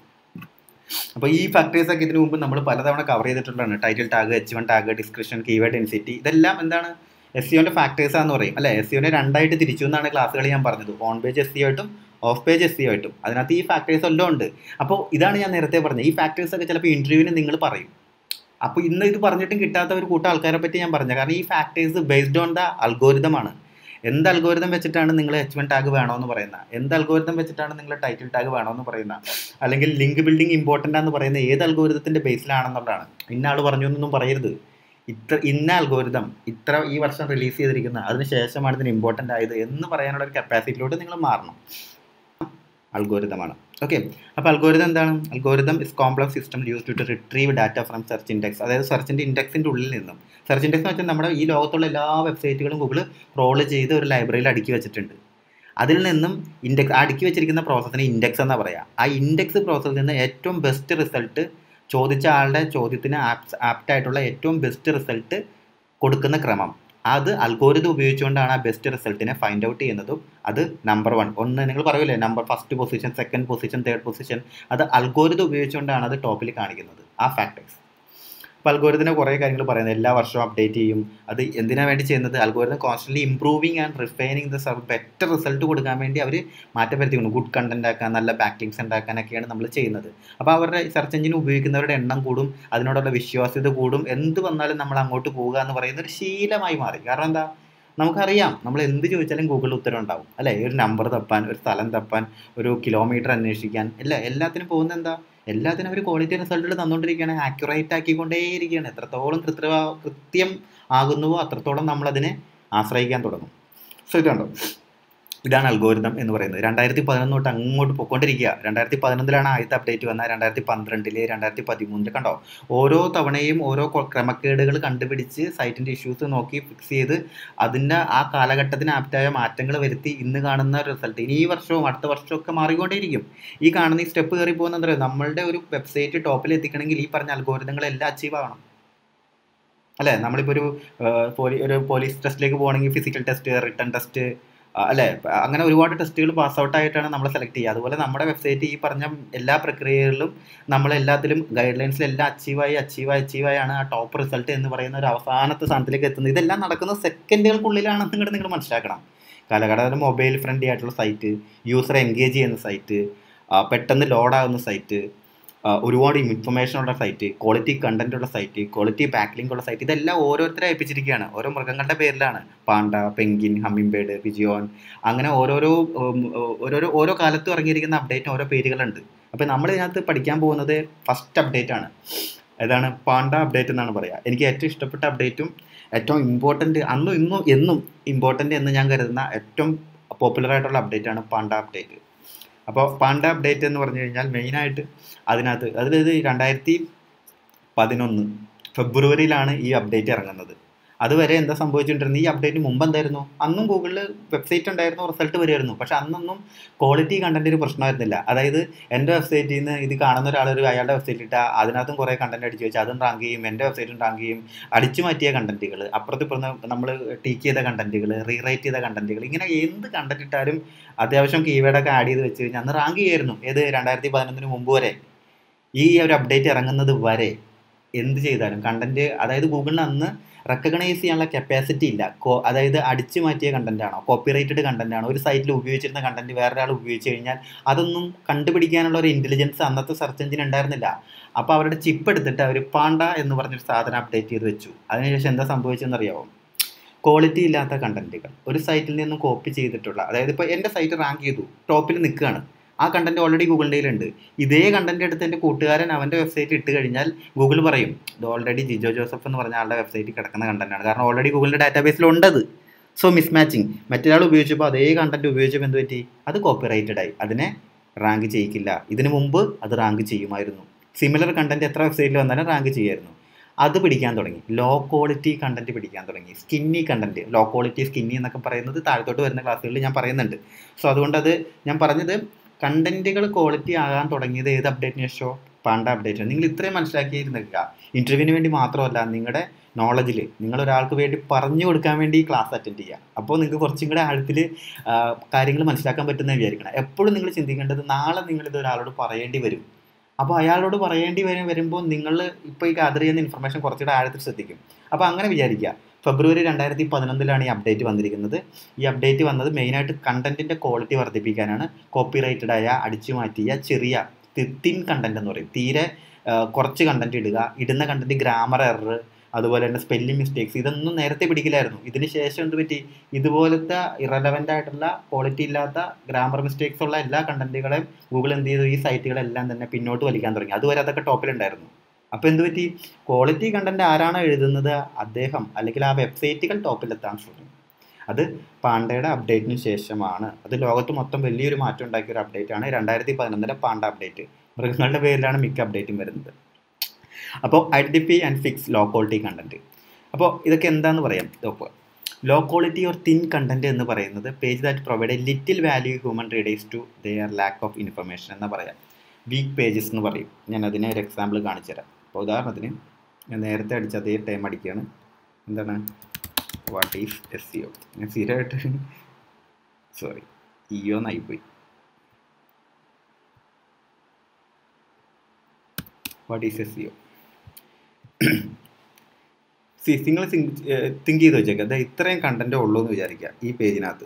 അപ്പോൾ ഈ ഫാക്ടേഴ്സ് ഒക്കെ ഇതിനു മുമ്പ് നമ്മൾ പലതവണ കവർ ചെയ്തിട്ടുള്ളതാണ് title tag H one tag description keyword density ഇതെല്ലാം എന്താണ് എസ് സിഒൻ്റെ ഫാക്ടേഴ്സ് ആണെന്ന് പറയും അല്ലേ എസ് സിഒനെ രണ്ടായിട്ട് തിരിച്ചു എന്നാണ് ക്ലാസ്സുകൾ ഞാൻ പറഞ്ഞത് ഓൺ പേജ് എസ് സി ആയിട്ടും ഓഫ് പേജ് എസ് സി ആയിട്ടും അതിനകത്ത് ഈ ഫാക്ടേഴ്സ് എല്ലാം ഉണ്ട് അപ്പോൾ ഇതാണ് ഞാൻ നേരത്തെ പറഞ്ഞത് ഈ ഫാക്ടേഴ്സ് ഒക്കെ ചിലപ്പോൾ ഇൻ്റർവ്യൂവിന് നിങ്ങൾ പറയും അപ്പോൾ ഇന്ന് ഇത് പറഞ്ഞിട്ടും കിട്ടാത്ത ഒരു കൂട്ടം ആൾക്കാരെ പറ്റി ഞാൻ പറഞ്ഞത് കാരണം ഈ ഫാക്ടേഴ്സ് ബേസ്ഡ് ഓൺ ദ അൽഗോരിതമാണ് എന്ത് അൽഗോരിതം വെച്ചിട്ടാണ് നിങ്ങൾ എച്ച് വൺ ടാഗ് വേണമെന്ന് പറയുന്നത് എന്ത് അൽഗോരിതം വെച്ചിട്ടാണ് നിങ്ങൾ ടൈറ്റിൽ ടാഗ് വേണമെന്ന് പറയുന്നത് അല്ലെങ്കിൽ ലിങ്ക് ബിൽഡിംഗ് ഇമ്പോർട്ടൻ്റ് ആണെന്ന് പറയുന്നത് ഏത് അൽഗോരിതത്തിൻ്റെ ബേസിലാണെന്നുള്ളതാണ് ഇന്ന ആൾ പറഞ്ഞു എന്നൊന്നും പറയരുത് ഇത്ര ഇന്ന അൽഗോരിതം ഇത്ര ഈ വർഷം റിലീസ് ചെയ്തിരിക്കുന്ന അതിന് ശേഷമാണ് ഇതിന് ഇമ്പോർട്ടൻ്റ് ആയത് എന്ന് പറയാനുള്ള ഒരു കപ്പാസിറ്റിയിലോട്ട് നിങ്ങൾ മാറണം അൽഗോരിതമാണ് ഓക്കെ അപ്പോൾ അൽഗോരിതം എന്താണ് algorithm is complex system use to retrieve data from search index അതായത് സെർച്ചിൻ്റെ ഇൻഡെക്സിൻ്റെ ഉള്ളിൽ നിന്നും സെർച്ച് ഇൻഡെക്സ് എന്ന് വെച്ചാൽ നമ്മുടെ ഈ ലോകത്തുള്ള എല്ലാ വെബ്സൈറ്റുകളും ഗൂഗിൾ ക്രോൾ ചെയ്ത് ഒരു ലൈബ്രറിയിൽ അടുക്കി വെച്ചിട്ടുണ്ട് അതിൽ നിന്നും ഇൻഡെക്സ് അടുക്കി വെച്ചിരിക്കുന്ന പ്രോസസ്സിന് ഇൻഡെക്സ് എന്നാ പറയുക ആ ഇൻഡെക്സ് പ്രോസസ്സിൽ നിന്ന് ഏറ്റവും ബെസ്റ്റ് റിസൾട്ട് ചോദിച്ച ആളുടെ ചോദ്യത്തിന് ആപ്റ്റ് ആപ്റ്റായിട്ടുള്ള ഏറ്റവും ബെസ്റ്റ് റിസൾട്ട് കൊടുക്കുന്ന ക്രമം അത് അൽഗോരിതം ഉപയോഗിച്ചുകൊണ്ടാണ് ആ ബെസ്റ്റ് റിസൾട്ടിനെ ഫൈൻഡ് ഔട്ട് ചെയ്യുന്നതും അത് നമ്പർ വൺ ഒന്ന് നിങ്ങൾ പറയൂലേ number first position second position third position അത് അൽഗോരിതം ഉപയോഗിച്ചുകൊണ്ടാണ് അത് ടോപ്പിൽ കാണിക്കുന്നത് ആ ഫാക്ടേഴ്സ് അപ്പോൾ അൽഗോരിതത്തിന് കുറേ കാര്യങ്ങൾ പറയുന്നത് എല്ലാ വർഷവും അപ്ഡേറ്റ് ചെയ്യും അത് എന്തിനാ വേണ്ടി ചെയ്യുന്നത് algorithm constantly improving and refining the serve better result കൊടുക്കാൻ വേണ്ടി അവർ മാറ്റം വരുത്തിക്കുന്നു ഗുഡ് കണ്ടന്റ് ആക്കാൻ നല്ല ബാക്ലിങ്സ് ഉണ്ടാക്കാനൊക്കെയാണ് നമ്മൾ ചെയ്യുന്നത് അപ്പോൾ അവരുടെ സെർച്ച് എഞ്ചിൻ ഉപയോഗിക്കുന്നവരുടെ എണ്ണം കൂടും അതിനോടുള്ള വിശ്വാസ്യത കൂടും എന്ത് വന്നാലും നമ്മൾ അങ്ങോട്ട് പോവുക എന്ന് പറയുന്ന ഒരു ശീലമായി മാറി കാരണം എന്താ നമുക്കറിയാം നമ്മൾ എന്ത് ചോദിച്ചാലും ഗൂഗിളിൽ ഉത്തരം ഉണ്ടാവും അല്ലേ ഒരു നമ്പർ തപ്പാൻ ഒരു സ്ഥലം തപ്പാൻ ഒരു കിലോമീറ്റർ അന്വേഷിക്കാൻ അല്ല എല്ലാത്തിനും പോകുന്നത് എന്താ എല്ലാത്തിനും അവർ ക്വാളിറ്റി റിസൾട്ടുകൾ തന്നുകൊണ്ടിരിക്കുകയാണ് ആക്യുറേറ്റ് ആക്കിക്കൊണ്ടേയിരിക്കുകയാണ് എത്രത്തോളം കൃത്രിമ കൃത്യം ആകുന്നുവോ അത്രത്തോളം നമ്മളതിനെ ആശ്രയിക്കാൻ തുടങ്ങും സോ ഇതുണ്ടോ ഇതാണ് അൽഗോരിതം എന്ന് പറയുന്നത് രണ്ടായിരത്തി പതിനൊന്ന് തൊട്ട് അങ്ങോട്ട് പൊയ്ക്കൊണ്ടിരിക്കുക രണ്ടായിരത്തി പതിനൊന്നിലാണ് ആദ്യത്തെ അപ്ഡേറ്റ് വന്നത് രണ്ടായിരത്തി പന്ത്രണ്ടില് രണ്ടായിരത്തി പതിമൂന്നില് കണ്ടോ ഓരോ തവണയും ഓരോ കൊ- ക്രമക്കേടുകൾ കണ്ടുപിടിച്ച് സൈറ്റിൻ്റെ ഇഷ്യൂസ് നോക്കി ഫിക്സ് ചെയ്ത് അതിൻ്റെ ആ കാലഘട്ടത്തിന് ആപ്റ്റായ മാറ്റങ്ങൾ വരുത്തി ഇന്ന് കാണുന്ന റിസൾട്ട് ഇനി ഈ വർഷവും അടുത്ത വർഷവും ഒക്കെ മാറിക്കൊണ്ടേയിരിക്കും ഈ കാണുന്ന ഈ സ്റ്റെപ്പ് കയറി പോകുന്ന എന്താ പറയുക നമ്മളുടെ ഒരു വെബ്സൈറ്റ് ടോപ്പിൽ എത്തിക്കണമെങ്കിൽ ഈ പറഞ്ഞ അൽഗോരിതങ്ങളെല്ലാം അച്ചീവ് ആവണം അല്ലേ നമ്മളിപ്പോൾ ഒരു ഏഹ്, പോലീ- ഒരു പോലീസ് ടെസ്റ്റിലേക്ക് പോകണമെങ്കിൽ ഫിസിക്കൽ ടെസ്റ്റ് റിട്ടേൺ ടെസ്റ്റ് അല്ലേ അങ്ങനെ ഒരുപാട് ടെസ്റ്റുകൾ പാസ് ഔട്ട് ആയിട്ടാണ് നമ്മൾ സെലക്ട് ചെയ്യുക അതുപോലെ നമ്മുടെ വെബ്സൈറ്റ് ഈ പറഞ്ഞ എല്ലാ പ്രക്രിയകളിലും നമ്മൾ എല്ലാത്തിലും ഗൈഡ് ലൈൻസിൽ എല്ലാം അച്ചീവായി അച്ചീവായി അച്ചീവായാണ് ആ ടോപ്പ് റിസൾട്ട് എന്ന് പറയുന്ന ഒരു അവസാനത്തെ സ്ഥാനത്തിലേക്ക് എത്തുന്നത് ഇതെല്ലാം നടക്കുന്ന സെക്കൻഡുകൾക്കുള്ളിലാണെന്ന് നിങ്ങൾ നിങ്ങൾ മനസ്സിലാക്കണം കാലഘട്ടത്തിൽ മൊബൈൽ ഫ്രണ്ട്ലി ആയിട്ടുള്ള സൈറ്റ് യൂസർ എൻഗേജ് ചെയ്യുന്ന സൈറ്റ് പെട്ടെന്ന് ലോഡാകുന്ന സൈറ്റ് ആ, ഒരുപാട് ഇൻഫർമേഷൻ ഉള്ള സൈറ്റ് ക്വാളിറ്റി കണ്ടന്റ് ഉള്ള സൈറ്റ് ക്വാളിറ്റി ബാക്ക്ലിങ്ക് ഉള്ള സൈറ്റ് ഇതെല്ലാം ഓരോരുത്തരെ ഏൽപ്പിച്ചിരിക്കുകയാണ് ഓരോ മൃഗങ്ങളുടെ പേരിലാണ് പാണ്ട പെങ്കിൻ ഹമ്മിംബേഡ് പിജിയോൺ അങ്ങനെ ഓരോരോ ഉം, ഓരോരോ ഓരോ കാലത്തും ഇറങ്ങിയിരിക്കുന്ന അപ്ഡേറ്റിന് ഓരോ പേരുകളുണ്ട് അപ്പോൾ നമ്മൾ ഇതിനകത്ത് പഠിക്കാൻ പോകുന്നത് ഫസ്റ്റ് അപ്ഡേറ്റ് ആണ് ഏതാണ് പാണ്ട അപ്ഡേറ്റ് എന്നാണ് പറയുക എനിക്ക് ഏറ്റവും ഇഷ്ടപ്പെട്ട അപ്ഡേറ്റും ഏറ്റവും ഇമ്പോർട്ടൻ്റ് അന്നും ഇന്നും എന്നും ഇമ്പോർട്ടൻ്റ് എന്ന് ഞാൻ കരുതുന്ന ഏറ്റവും പോപ്പുലർ ആയിട്ടുള്ള അപ്ഡേറ്റ് ആണ് പാണ്ട അപ്ഡേറ്റ് അപ്പോൾ പാണ്ട അപ്ഡേറ്റ് എന്ന് പറഞ്ഞു കഴിഞ്ഞാൽ മെയിനായിട്ട് അതിനകത്ത് അതായത് രണ്ടായിരത്തി പതിനൊന്ന് ഫെബ്രുവരിയിലാണ് ഈ അപ്ഡേറ്റ് ഇറങ്ങുന്നത് അതുവരെ എന്താ സംഭവിച്ചുകൊണ്ടിരുന്നത് ഈ അപ്ഡേറ്റ് മുമ്പ് എന്തായിരുന്നു അന്നും ഗൂഗിളിൽ വെബ്സൈറ്റ് ഉണ്ടായിരുന്നു റിസൾട്ട് വരുമായിരുന്നു പക്ഷെ അന്നൊന്നും ക്വാളിറ്റി കണ്ടന്റ് ഒരു പ്രശ്നമായിരുന്നില്ല അതായത് എൻ്റെ വെബ്സൈറ്റിൽ നിന്ന് ഇത് കാണുന്ന ഒരാൾ ഒരു അയാളുടെ വെബ്സൈറ്റിൽ ഇട്ടാൽ അതിനകത്തും കുറേ കണ്ടന്റ് അടിച്ചു വെച്ചാൽ അതും റാങ്ക് ചെയ്യും എൻ്റെ വെബ്സൈറ്റും റാങ്ക് ചെയ്യും അടിച്ചു മാറ്റിയ കണ്ടന്റുകൾ അപ്പുറത്ത് ഇപ്പുറത്ത് നമ്മൾ ടീക്ക് ചെയ്ത കണ്ടന്റുകൾ റീറൈറ്റ് ചെയ്ത കണ്ടന്റുകൾ ഇങ്ങനെ എന്ത് കണ്ടന്റ് ഇട്ടാലും അത്യാവശ്യം കീവേഡൊക്കെ ആഡ് ചെയ്ത് വെച്ച് കഴിഞ്ഞാൽ അന്ന് റാങ്ക് ചെയ്യായിരുന്നു ഏത് രണ്ടായിരത്തി പതിനൊന്നിന് മുമ്പ് വരെ ഈ ഒരു അപ്ഡേറ്റ് ഇറങ്ങുന്നത് വരെ എന്ത് ചെയ്താലും കണ്ടന്റ് അതായത് ഗൂഗിളിന് അന്ന് റെക്കഗ്നൈസ് ചെയ്യാനുള്ള കപ്പാസിറ്റി ഇല്ല കോ അതായത് അടിച്ചു മാറ്റിയ കണ്ടന്റ് ആണോ കോപ്പിറൈറ്റഡ് കണ്ടന്റ് ആണോ ഒരു സൈറ്റിൽ ഉപയോഗിച്ചിരുന്ന കണ്ടന്റ് വേറൊരാൾ ഉപയോഗിച്ച് കഴിഞ്ഞാൽ അതൊന്നും കണ്ടുപിടിക്കാനുള്ള ഒരു ഇന്റലിജൻസ് അന്നത്തെ സെർച്ച് എഞ്ചിൻ ഉണ്ടായിരുന്നില്ല അപ്പോൾ അവരുടെ ചിപ്പ് എടുത്തിട്ട് അവർ പാണ്ട എന്ന് പറഞ്ഞൊരു സാധനം അപ്ഡേറ്റ് ചെയ്ത് വെച്ചു അതിനുശേഷം എന്താ സംഭവിച്ചതെന്ന് അറിയാമോ ക്വാളിറ്റി ഇല്ലാത്ത കണ്ടന്റുകൾ ഒരു സൈറ്റിൽ നിന്നും കോപ്പി ചെയ്തിട്ടുള്ള അതായത് ഇപ്പോൾ എൻ്റെ സൈറ്റ് റാങ്ക് ചെയ്തു ടോപ്പിൽ നിൽക്കുകയാണ് ആ കണ്ടന്റ് ഓൾറെഡി ഗൂഗിളിൻ്റെ കയ്യിലുണ്ട് ഇതേ കണ്ടന്റ് എടുത്ത് എൻ്റെ കൂട്ടുകാരൻ അവൻ്റെ വെബ്സൈറ്റ് ഇട്ട് കഴിഞ്ഞാൽ ഗൂഗിൾ പറയും ഇത് ഓൾറെഡി ജിജോ ജോസഫ് എന്ന് പറഞ്ഞ ആളുടെ വെബ്സൈറ്റിൽ കിടക്കുന്ന കണ്ടന്റാണ് കാരണം ഓൾറെഡി ഗൂഗിളിൻ്റെ ഡാറ്റാബേസിൽ ഉണ്ടത് സോ മിസ് മാച്ചിങ് മറ്റൊരാൾ ഉപയോഗിച്ചപ്പോൾ അതേ കണ്ടന്റ് ഉപയോഗിച്ചപ്പോൾ എന്ത് പറ്റി അത് കോപ്പിറൈറ്റഡ് ആയി അതിനെ റാങ്ക് ചെയ്യിക്കില്ല ഇതിനു മുമ്പ് അത് റാങ്ക് ചെയ്യുമായിരുന്നു സിമിലർ കണ്ടന്റ് എത്ര വെബ്സൈറ്റിൽ വന്നാലും റാങ്ക് ചെയ്യുമായിരുന്നു അത് പിടിക്കാൻ തുടങ്ങി ലോ ക്വാളിറ്റി കണ്ടന്റ് പിടിക്കാൻ തുടങ്ങി skinny content low quality skinny എന്നൊക്കെ പറയുന്നത് താഴത്തോട്ട് വരുന്ന ക്ലാസ്സുകളിൽ ഞാൻ പറയുന്നുണ്ട് സോ അതുകൊണ്ട് അത് ഞാൻ പറഞ്ഞത് കണ്ടന്റുകൾ ക്വാളിറ്റി ആകാൻ തുടങ്ങിയത് ഏത് അപ്ഡേറ്റിന് ശേഷമോ പാണ്ട അപ്ഡേറ്റ് നിങ്ങൾ ഇത്രയും മനസ്സിലാക്കിയിരുന്നില്ല ഇൻ്റർവ്യൂവിന് വേണ്ടി മാത്രമല്ല നിങ്ങളുടെ നോളജിൽ നിങ്ങൾ ഒരാൾക്ക് വേണ്ടി പറഞ്ഞു കൊടുക്കാൻ വേണ്ടി ഈ ക്ലാസ് അറ്റൻഡ് ചെയ്യുക അപ്പോൾ നിങ്ങൾക്ക് കുറച്ചും കൂടെ ആഴത്തിൽ കാര്യങ്ങൾ മനസ്സിലാക്കാൻ പറ്റുന്ന വിചാരിക്കണം എപ്പോഴും നിങ്ങൾ ചിന്തിക്കേണ്ടത് നാളെ നിങ്ങളിത് ഒരാളോട് പറയേണ്ടി വരും അപ്പോൾ അയാളോട് പറയേണ്ടി വരും വരുമ്പോൾ നിങ്ങൾ ഇപ്പോൾ ഈ ഗ്യാദർ ചെയ്യുന്ന ഇൻഫർമേഷൻ കുറച്ചുകൂടെ ആഴത്തിൽ ശ്രദ്ധിക്കും അപ്പോൾ അങ്ങനെ വിചാരിക്കുക ഫെബ്രുവരി രണ്ടായിരത്തി പതിനൊന്നിലാണ് ഈ അപ്ഡേറ്റ് വന്നിരിക്കുന്നത് ഈ അപ്ഡേറ്റ് വന്നത് മെയിനായിട്ട് കണ്ടന്റിന്റെ ക്വാളിറ്റി വർദ്ധിപ്പിക്കാനാണ് കോപ്പിറൈറ്റഡ് ആയ അടിച്ചു മാറ്റിയ ചെറിയ തിൻ കണ്ടന്റ് എന്ന് പറയും തീരെ ആ, കുറച്ച് കണ്ടന്റ് ഇടുക ഇടുന്ന കണ്ടന്റ് ഗ്രാമർ എറർ അതുപോലെ തന്നെ സ്പെല്ലിംഗ് മിസ്റ്റേക്സ് ഇതൊന്നും നേരത്തെ പിടിക്കില്ലായിരുന്നു ഇതിന് ശേഷം എന്ത് പറ്റി ഇതുപോലത്തെ ഇറലവൻ്റ് ആയിട്ടുള്ള ക്വാളിറ്റി ഇല്ലാത്ത ഗ്രാമർ മിസ്റ്റേക്സ് ഉള്ള എല്ലാ കണ്ടന്റുകളെയും ഗൂഗിൾ എന്ത് ചെയ്തു ഈ സൈറ്റുകളെല്ലാം തന്നെ പിന്നോട്ട് വലിക്കാൻ തുടങ്ങി അതുവരെ അതൊക്കെ ടോപ്പിലുണ്ടായിരുന്നു അപ്പോൾ എന്ത് പറ്റി ക്വാളിറ്റി കണ്ടന്റ് ആരാണോ എഴുതുന്നത് അദ്ദേഹം അല്ലെങ്കിൽ ആ വെബ്സൈറ്റുകൾ ടോപ്പിലെത്താൻ തുടങ്ങി അത് പാണ്ടയുടെ അപ്ഡേറ്റിന് ശേഷമാണ് അത് ലോകത്ത് മൊത്തം വലിയൊരു മാറ്റം ഉണ്ടാക്കിയ ഒരു അപ്ഡേറ്റ് ആണ് രണ്ടായിരത്തി പതിനൊന്നിലെ പാണ്ട അപ്ഡേറ്റ് മൃഗങ്ങളുടെ പേരിലാണ് മിക്ക അപ്ഡേറ്റും വരുന്നത് അപ്പോൾ identify and fix low quality content അപ്പോൾ ഇതൊക്കെ എന്താണെന്ന് പറയാം നോക്കുക low quality or thin content എന്ന് പറയുന്നത് page that provide a little value human readers to their lack of information എന്ന് പറയാം വീക്ക് പേജസ് എന്ന് പറയും ഞാൻ അതിനെ ഒരു എക്സാമ്പിൾ കാണിച്ചു തരാം അപ്പോൾ ഉദാഹരണത്തിന് ഞാൻ നേരത്തെ അടിച്ച അതേ ടൈം അടിക്കുകയാണ് എന്താണ് what is S C O ഞാൻ സ്ഥിരമായിട്ട് സോറി ഇഒ എന്നായിപ്പോയി what is S C O C നിങ്ങൾ തിങ്ക് ചെയ്ത് വെച്ചേക്കുക അതായത് ഇത്രയും കണ്ടൻറ്റേ ഉള്ളൂ എന്ന് വിചാരിക്കുക ഈ പേജിനകത്ത്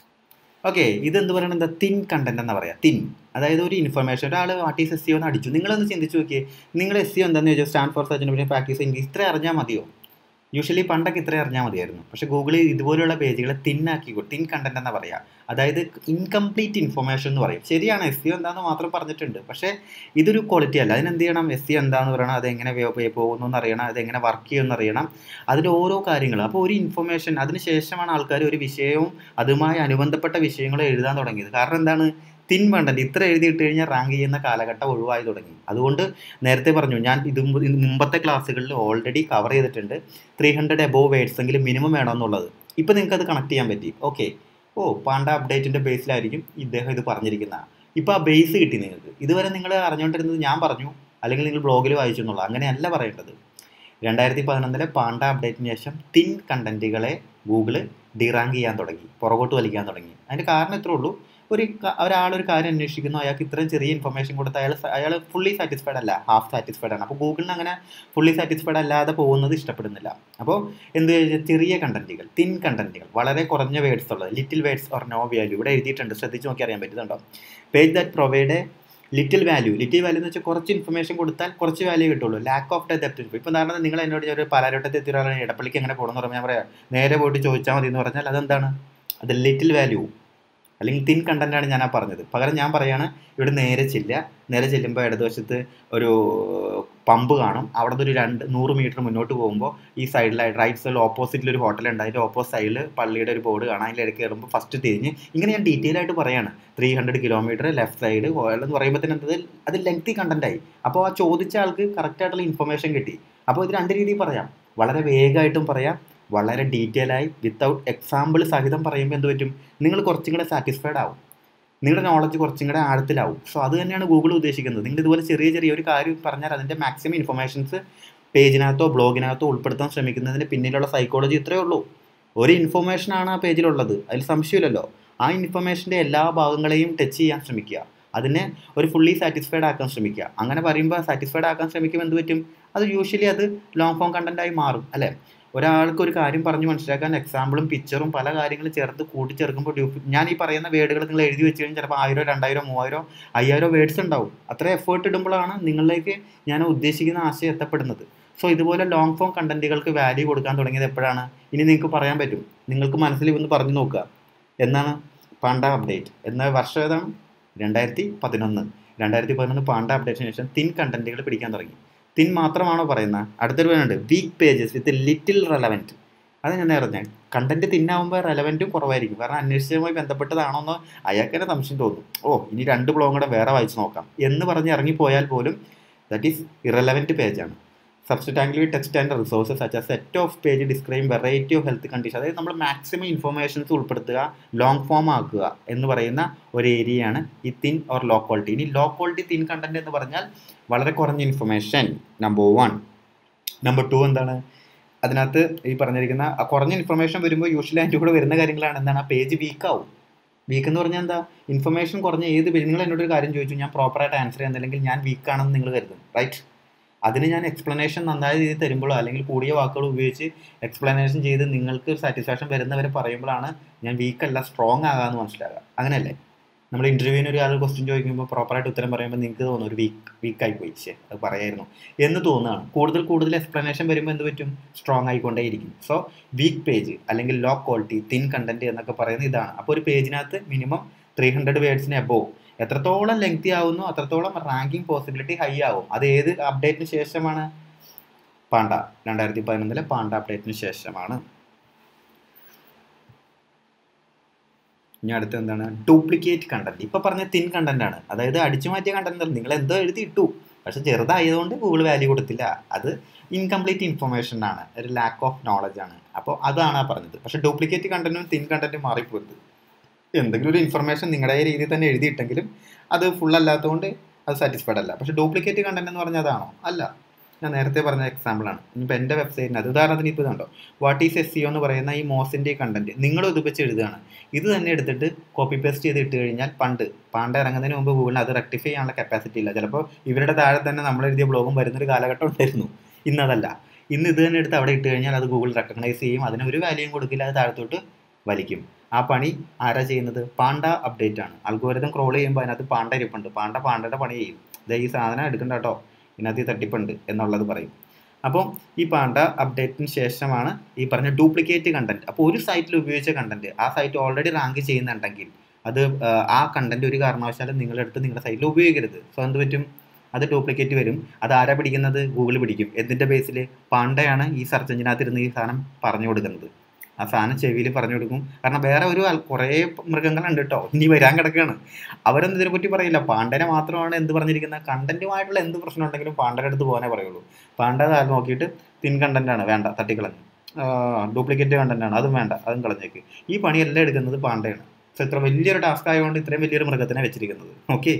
ഓക്കെ ഇതെന്ത് പറയണത് എന്താ തിൻ കണ്ടന്റ് എന്ന് പറയാം തിൻ അതായത് ഒരു ഇൻഫർമേഷൻ ഒരാൾ വാട്ട് ഈസ് എസ് സി എന്ന് അടിച്ചു നിങ്ങളൊന്ന് ചിന്തിച്ച് നോക്കിയേ നിങ്ങൾ എസ് സി എന്താണെന്ന് ചോദിച്ചാൽ stand for surgeon practice English ഇത്ര അറിഞ്ഞാൽ മതിയോ യൂഷ്വലി പണ്ടൊക്കെ ഇത്രയും അറിഞ്ഞാൽ മതിയായിരുന്നു പക്ഷേ ഗൂഗിളിൽ ഇതുപോലുള്ള പേജുകളെ തിന്നാക്കി തിൻ കണ്ടന്റ് എന്ന് പറയാം അതായത് ഇൻകംപ്ലീറ്റ് ഇൻഫർമേഷൻ എന്ന് പറയും ശരിയാണ് എസ് സി എന്താണെന്ന് മാത്രം പറഞ്ഞിട്ടുണ്ട് പക്ഷേ ഇതൊരു ക്വാളിറ്റി അല്ല അതിനെന്ത് ചെയ്യണം എസ് സി എന്താണെന്ന് പറയണം അതെങ്ങനെ പോകുന്നു എന്ന് അറിയണം അതെങ്ങനെ വർക്ക് ചെയ്യുമെന്ന് അറിയണം അതിൻ്റെ ഓരോ കാര്യങ്ങളും അപ്പോൾ ഒരു ഇൻഫർമേഷൻ അതിന് ശേഷമാണ് ആൾക്കാർ ഒരു വിഷയവും അതുമായി അനുബന്ധപ്പെട്ട വിഷയങ്ങളും എഴുതാൻ തുടങ്ങിയത് കാരണം എന്താണ് തിൻ കണ്ടന്റ് ഇത്ര എഴുതിയിട്ട് കഴിഞ്ഞാൽ റാങ്ക് ചെയ്യുന്ന കാലഘട്ടം ഒഴിവായി തുടങ്ങി അതുകൊണ്ട് നേരത്തെ പറഞ്ഞു ഞാൻ ഇത് മുമ്പത്തെ ക്ലാസ്സുകളിൽ ഓൾറെഡി കവർ ചെയ്തിട്ടുണ്ട് ത്രീ ഹൺഡ്രഡ് എബോവ് വേർഡ്സ് എങ്കിലും മിനിമം വേണമെന്നുള്ളത് ഇപ്പോൾ നിങ്ങൾക്ക് അത് കണക്ട് ചെയ്യാൻ പറ്റി ഓക്കെ ഓ പാണ്ട അപ്ഡേറ്റിൻ്റെ ബേസിലായിരിക്കും ഇദ്ദേഹം ഇത് പറഞ്ഞിരിക്കുന്നത് ഇപ്പോൾ ആ ബേസ് കിട്ടി നിങ്ങൾക്ക് ഇതുവരെ നിങ്ങൾ അറിഞ്ഞുകൊണ്ടിരുന്നത് ഞാൻ പറഞ്ഞു അല്ലെങ്കിൽ നിങ്ങൾ ബ്ലോഗിൽ വായിച്ചു എന്നുള്ളത് അങ്ങനെയല്ല പറയേണ്ടത് രണ്ടായിരത്തി പതിനൊന്നിലെ പാണ്ട അപ്ഡേറ്റിന് ശേഷം തിൻ കണ്ടന്റുകളെ ഗൂഗിള് ഡിറാങ്ക് ചെയ്യാൻ തുടങ്ങി പുറകോട്ട് വലിക്കാൻ തുടങ്ങി അതിൻ്റെ കാരണം ഇത്രേ ഉള്ളൂ ഒരു ഒരാളൊരു കാര്യം അന്വേഷിക്കുന്നു അയാൾക്ക് ഇത്രയും ചെറിയ ഇൻഫർമേഷൻ കൊടുത്ത് അയാൾ അയാൾ ഫുള്ളി സാറ്റിസ്ഫൈഡ് അല്ല ഹാഫ് സാറ്റിസ്ഫൈഡ് ആണ് അപ്പോൾ ഗൂഗിളിന് അങ്ങനെ ഫുള്ളി സാറ്റിസ്ഫൈഡ് അല്ലാതെ പോകുന്നത് ഇഷ്ടപ്പെടുന്നില്ല അപ്പോൾ എന്ത് ചെറിയ കണ്ടന്റുകൾ തിൻ കണ്ടന്റുകൾ വളരെ കുറഞ്ഞ വേർഡ്സ് ഉള്ളത് little words or no value ഇവിടെ എഴുതിയിട്ടുണ്ട് ശ്രദ്ധിച്ച് നോക്കി അറിയാൻ പറ്റുന്നുണ്ടോ page that provide little value little value എന്ന് വെച്ചാൽ കുറച്ച് ഇൻഫർമേഷൻ കൊടുത്താൽ കുറച്ച് വാല്യൂ കിട്ടുള്ളൂ ലാക്ക് ഓഫ് ഡെപ്ത് ഇപ്പോൾ ഉദാഹരണം നിങ്ങൾ എന്നോട് ഒരു പാലാരോട്ടത്തെ എത്തി ഒരാളെ ഇടപ്പള്ളിക്ക് എങ്ങനെ പോകണമെന്ന് പറഞ്ഞാൽ ഞാൻ പറയാം നേരെ പോയിട്ട് ചോദിച്ചാൽ മതി എന്ന് പറഞ്ഞാൽ അതെന്താണ് അത് ലിറ്റിൽ വാല്യൂ അല്ലെങ്കിൽ തിൻ കണ്ടന്റാണ് ഞാൻ ആ പറഞ്ഞത് പകരം ഞാൻ പറയാണ് ഇവിടെ നേരെ ചെല്ലുക നേരെ ചെല്ലുമ്പോൾ ഇടതുവശത്ത് ഒരു പമ്പ് കാണും അവിടെ ഒരു രണ്ട് നൂറ് മീറ്റർ മുന്നോട്ട് പോകുമ്പോൾ ഈ സൈഡിലായി റൈറ്റ് സൈഡിൽ ഓപ്പോസിറ്റിൽ ഒരു ഹോട്ടൽ ഉണ്ട് അതിൻ്റെ ഓപ്പോസിറ്റ് സൈഡിൽ പള്ളിയുടെ ഒരു ബോർഡ് കാണാം അതിൻ്റെ ഇടയ്ക്ക് കയറുമ്പോൾ ഫസ്റ്റ് തിരിഞ്ഞ് ഇങ്ങനെ ഞാൻ ഡീറ്റെയിൽ ആയിട്ട് പറയാണ് three hundred kilometre left side എന്ന് പറയുമ്പോൾ തന്നെ എന്തത് അത് ലെങ്തി കണ്ടന്റായി അപ്പോൾ ആ ചോദിച്ച ആൾക്ക് കറക്റ്റ് ആയിട്ടുള്ള ഇൻഫർമേഷൻ കിട്ടി അപ്പോൾ ഇത് രണ്ട് രീതിയിൽ പറയാം വളരെ വേഗമായിട്ടും പറയാം വളരെ ഡീറ്റെയിൽ ആയി വിത്തൗട്ട് എക്സാമ്പിൾ സഹിതം പറയുമ്പോൾ എന്ത് പറ്റും നിങ്ങൾ കുറച്ചും കൂടെ സാറ്റിസ്ഫൈഡ് ആവും നിങ്ങളുടെ നോളജ് കുറച്ചും കൂടെ ആഴത്തിലാവും സോ അത് തന്നെയാണ് ഗൂഗിൾ ഉദ്ദേശിക്കുന്നത് നിങ്ങൾ ഇതുപോലെ ചെറിയ ചെറിയ ഒരു കാര്യം പറഞ്ഞാൽ അതിൻ്റെ മാക്സിമം ഇൻഫർമേഷൻസ് പേജിനകത്തോ ബ്ലോഗിനകത്തോ ഉൾപ്പെടുത്താൻ ശ്രമിക്കുന്നതിന് പിന്നിലുള്ള സൈക്കോളജി ഇത്രയേ ഉള്ളൂ ഒരു ഇൻഫർമേഷനാണ് ആ പേജിലുള്ളത് അതിൽ സംശയമില്ലല്ലോ ആ ഇൻഫർമേഷൻ്റെ എല്ലാ ഭാഗങ്ങളെയും ടച്ച് ചെയ്യാൻ ശ്രമിക്കുക അതിനെ ഒരു ഫുള്ളി സാറ്റിസ്ഫൈഡ് ആക്കാൻ ശ്രമിക്കുക അങ്ങനെ പറയുമ്പോൾ സാറ്റിസ്ഫൈഡ് ആക്കാൻ ശ്രമിക്കുമ്പോൾ എന്ത് പറ്റും അത് യൂഷ്വലി അത് ലോങ് ഫോം കണ്ടൻറ്റായി മാറും അല്ലേ ഒരാൾക്ക് ഒരു കാര്യം പറഞ്ഞ് മനസ്സിലാക്കാൻ എക്സാമ്പിളും പിക്ചറും പല കാര്യങ്ങളും ചേർത്ത് കൂട്ടിച്ചേർക്കുമ്പോൾ ഞാൻ ഈ പറയുന്ന വേർഡുകൾ നിങ്ങൾ എഴുതി വെച്ച് കഴിഞ്ഞാൽ ചിലപ്പോൾ ആയിരം രണ്ടായിരം മൂവായിരം അയ്യായിരം വേർഡ്സ് ഉണ്ടാവും അത്ര എഫേർട്ട് ഇടുമ്പോഴാണ് നിങ്ങളിലേക്ക് ഞാൻ ഉദ്ദേശിക്കുന്ന ആശയം എത്തപ്പെടുന്നത് സോ ഇതുപോലെ ലോങ് ഫോം കണ്ടന്റുകൾക്ക് വാല്യൂ കൊടുക്കാൻ തുടങ്ങിയത് എപ്പോഴാണ് ഇനി നിങ്ങൾക്ക് പറയാൻ പറ്റും നിങ്ങൾക്ക് മനസ്സിൽ ഒന്ന് പറഞ്ഞു നോക്കുക എന്നാണ് പാണ്ട അപ്ഡേറ്റ് എന്ന വർഷം ഏതാണ് രണ്ടായിരത്തി പതിനൊന്ന് രണ്ടായിരത്തി പതിനൊന്ന് പാണ്ട അപ്ഡേറ്റിന് ശേഷം തിൻ കണ്ടന്റുകൾ പിടിക്കാൻ തുടങ്ങി തിൻ മാത്രമാണോ പറയുന്നത് അടുത്തൊരു പേരുണ്ട് weak pages with little relevant അത് ഞാൻ നേരത്തെ കണ്ടന്റ് തിന്നാവുമ്പോൾ റെലവൻറ്റും കുറവായിരിക്കും കാരണം അന്വേഷിച്ചതുമായി ബന്ധപ്പെട്ടതാണോ എന്ന് അയാൾക്ക് തന്നെ സംശയം തോന്നും ഓ ഇനി രണ്ട് ബ്ലോഗും കൂടെ വേറെ വായിച്ച് നോക്കാം എന്ന് പറഞ്ഞ് ഇറങ്ങിപ്പോയാൽ പോലും ദാറ്റ് ഈസ് ഇറലവൻറ്റ് പേജാണ് substantially text and resources such set of page describe variety of health condition അതായത് നമ്മൾ മാക്സിമം ഇൻഫർമേഷൻസ് ഉൾപ്പെടുത്തുക ലോങ് ഫോം ആക്കുക എന്ന് പറയുന്ന ഒരു ഏരിയയാണ് ഈ തിൻ ഓർ ലോ ക്വാളിറ്റി ഇനി ലോ ക്വാളിറ്റി തിൻ കണ്ടന്റ് എന്ന് പറഞ്ഞാൽ വളരെ കുറഞ്ഞ information number one number two എന്താണ് അതിനകത്ത് ഈ പറഞ്ഞിരിക്കുന്ന കുറഞ്ഞ ഇൻഫർമേഷൻ വരുമ്പോൾ യൂഷ്വലി അതിൻ്റെ കൂടെ വരുന്ന കാര്യങ്ങളാണ് എന്താണ് ആ പേജ് വീക്കാവും വീക്ക് എന്ന് പറഞ്ഞാൽ എന്താ ഇൻഫർമേഷൻ കുറഞ്ഞ ഏത് പേജ് നിങ്ങൾ എന്നോട് ഒരു കാര്യം ചോദിച്ചു ഞാൻ പ്രോപ്പറായിട്ട് ആൻസർ ചെയ്യുന്നില്ലെങ്കിൽ ഞാൻ വീക്കാണെന്ന് നിങ്ങൾ കരുതും റൈറ്റ് അതിന് ഞാൻ എക്സ്പ്ലനേഷൻ നന്നായ രീതിയിൽ തരുമ്പോഴോ അല്ലെങ്കിൽ കൂടിയ വാക്കുകൾ ഉപയോഗിച്ച് എക്സ്പ്ലനേഷൻ ചെയ്ത് നിങ്ങൾക്ക് സാറ്റിസ്ഫാക്ഷൻ വരുന്നവരെ പറയുമ്പോഴാണ് ഞാൻ വീക്കല്ല സ്ട്രോങ് ആകാമെന്ന് മനസ്സിലാകുക അങ്ങനെയല്ലേ നമ്മൾ ഇൻ്റർവ്യൂവിന് ഒരു ആൾ ക്വസ്റ്റ്യൻ ചോദിക്കുമ്പോൾ പ്രോപ്പറായിട്ട് ഉത്തരം പറയുമ്പോൾ നിങ്ങൾക്ക് തോന്നും ഒരു വീക്ക് വീക്കായി പോയി ശേ അത് പറയായിരുന്നു എന്ന് തോന്നുകയാണ് കൂടുതൽ കൂടുതൽ എക്സ്പ്ലനേഷൻ വരുമ്പോൾ എന്ത് പറ്റും സ്ട്രോങ് ആയിക്കൊണ്ടേയിരിക്കും സോ വീക്ക് പേജ് അല്ലെങ്കിൽ ലോ ക്വാളിറ്റി തിൻ കണ്ടന്റ് എന്നൊക്കെ പറയുന്നത് ഇതാണ് അപ്പോൾ ഒരു പേജിനകത്ത് മിനിമം ത്രീ ഹൺഡ്രഡ് വേർഡ്സിന് എബോവ് എത്രത്തോളം ലെങ്തി ആവുന്നു അത്രത്തോളം റാങ്കിങ് പോസിബിലിറ്റി ഹൈ ആവും അത് ഏത് അപ്ഡേറ്റിന് ശേഷമാണ് പാണ്ട രണ്ടായിരത്തി പതിനൊന്നിലെ പാണ്ട അപ്ഡേറ്റിന് ശേഷമാണ് ഇനി അടുത്ത എന്താണ് ഡ്യൂപ്ലിക്കേറ്റ് കണ്ടന്റ് ഇപ്പൊ പറഞ്ഞ തിൻ കണ്ടന്റ് ആണ് അതായത് അടിച്ചു മാറ്റിയ കണ്ടന്റ് അല്ല നിങ്ങൾ എന്തോ എഴുതി ഇട്ടു പക്ഷെ ചെറുതായതുകൊണ്ട് ഗൂഗിൾ വാല്യൂ കൊടുത്തില്ല അത് ഇൻകംപ്ലീറ്റ് ഇൻഫർമേഷൻ ആണ് ഒരു ലാക്ക് ഓഫ് നോളജ് ആണ് അപ്പോൾ അതാണ് ആ പറഞ്ഞത് പക്ഷെ ഡ്യൂപ്ലിക്കേറ്റ് കണ്ടന്റും തിൻ കണ്ടന്റും മാറിപ്പോരുത് എന്തെങ്കിലും ഒരു ഇൻഫർമേഷൻ നിങ്ങളുടെ രീതിയിൽ തന്നെ എഴുതിയിട്ടെങ്കിലും അത് ഫുൾ അല്ലാത്തതുകൊണ്ട് അത് സാറ്റിസ്ഫൈഡ് അല്ല പക്ഷെ ഡ്യൂപ്ലിക്കേറ്റ് കണ്ടന്റ് എന്ന് പറഞ്ഞാൽ അതാണോ അല്ല ഞാൻ നേരത്തെ പറഞ്ഞ എക്സാമ്പിളാണ് ഇനിയിപ്പോൾ എൻ്റെ വെബ്സൈറ്റിന് അത് ഉദാഹരണത്തിന് ഇപ്പോൾ കണ്ടോ വാട്ട് ഈസ് എസ് സി എന്ന് പറയുന്ന ഈ മോസിൻ്റെ കണ്ടന്റ് നിങ്ങൾ ഒതുപ്പിച്ച് എഴുതുകയാണ് ഇത് തന്നെ എടുത്തിട്ട് കോപ്പി പേസ്റ്റ് ചെയ്ത് ഇട്ട് കഴിഞ്ഞാൽ പണ്ട് പാണ്ട് ഇറങ്ങുന്നതിന് മുമ്പ് ഗൂഗിളിന് അത് റെക്ടിഫൈ ചെയ്യാനുള്ള കപ്പാസിറ്റി ഇല്ല ചിലപ്പോൾ ഇവരുടെ താഴെ തന്നെ നമ്മൾ എഴുതിയ ബ്ലോഗും വരുന്നൊരു കാലഘട്ടം ഉണ്ടായിരുന്നു ഇന്നതല്ല ഇന്ന് ഇത് തന്നെ എടുത്ത് അവിടെ ഇട്ട് കഴിഞ്ഞാൽ അത് ഗൂഗിൾ റെക്കഗ്നൈസ് ചെയ്യും അതിന് ഒരു വാല്യൂയും കൊടുക്കില്ല അത് താഴത്തോട്ട് വലിക്കും ആ പണി ആരാ ചെയ്യുന്നത് പാണ്ട അപ്ഡേറ്റ് ആണ് അൽഗോരിതം ക്രോൾ ചെയ്യുമ്പോൾ അതിനകത്ത് പാണ്ട ഇരിപ്പുണ്ട് പാണ്ട പാണ്ടയുടെ പണി ചെയ്യും ഇതേ ഈ സാധനം എടുക്കണ്ട കേട്ടോ ഇതിനകത്ത് ഈ തട്ടിപ്പുണ്ട് എന്നുള്ളത് പറയും അപ്പോൾ ഈ പാണ്ട അപ്ഡേറ്റിന് ശേഷമാണ് ഈ പറഞ്ഞ ഡ്യൂപ്ലിക്കേറ്റ് കണ്ടന്റ് അപ്പോൾ ഒരു സൈറ്റിൽ ഉപയോഗിച്ച കണ്ടന്റ് ആ സൈറ്റ് ഓൾറെഡി റാങ്ക് ചെയ്യുന്നുണ്ടെങ്കിൽ അത് ആ കണ്ടന്റ് ഒരു കാരണവശാലും നിങ്ങളെടുത്ത് നിങ്ങളുടെ സൈറ്റിൽ ഉപയോഗിക്കരുത് സോ എന്ത് പറ്റും അത് ഡ്യൂപ്ലിക്കേറ്റ് വരും അത് ആരാ പിടിക്കുന്നത് ഗൂഗിൾ പിടിക്കും എന്തിൻ്റെ ബേസിൽ പാണ്ടയാണ് ഈ സെർച്ച് എഞ്ചിനകത്ത് ഇരുന്ന് ഈ സാധനം പറഞ്ഞു കൊടുക്കുന്നത് ആ സാധനം ചെവിയിൽ പറഞ്ഞു കൊടുക്കും കാരണം വേറെ ഒരു കുറേ മൃഗങ്ങളുണ്ട് കേട്ടോ ഇനി വരാൻ കിടക്കുകയാണ് അവരൊന്നും ഇതിനെപ്പറ്റി പറയില്ല പാണ്ടനെ മാത്രമാണ് എന്ത് പറഞ്ഞിരിക്കുന്നത് കണ്ടന്റുമായിട്ടുള്ള എന്ത് പ്രശ്നം ഉണ്ടെങ്കിലും പാണ്ടയുടെ അടുത്ത് പോകാനേ പറയുള്ളൂ പാണ്ട കാലം നോക്കിയിട്ട് തിൻ കണ്ടന്റ് ആണ് വേണ്ട തട്ടിക്കളഞ്ഞു ഡ്യൂപ്ലിക്കേറ്റ് കണ്ടന്റ് ആണ് അതും വേണ്ട അതും കളഞ്ഞേക്ക് ഈ പണിയെല്ലാം എടുക്കുന്നത് പാണ്ടയാണ് സോ ഇത്ര വലിയൊരു ടാസ്ക് ആയതുകൊണ്ട് ഇത്രയും വലിയൊരു മൃഗത്തിനെ വെച്ചിരിക്കുന്നത് ഓക്കെ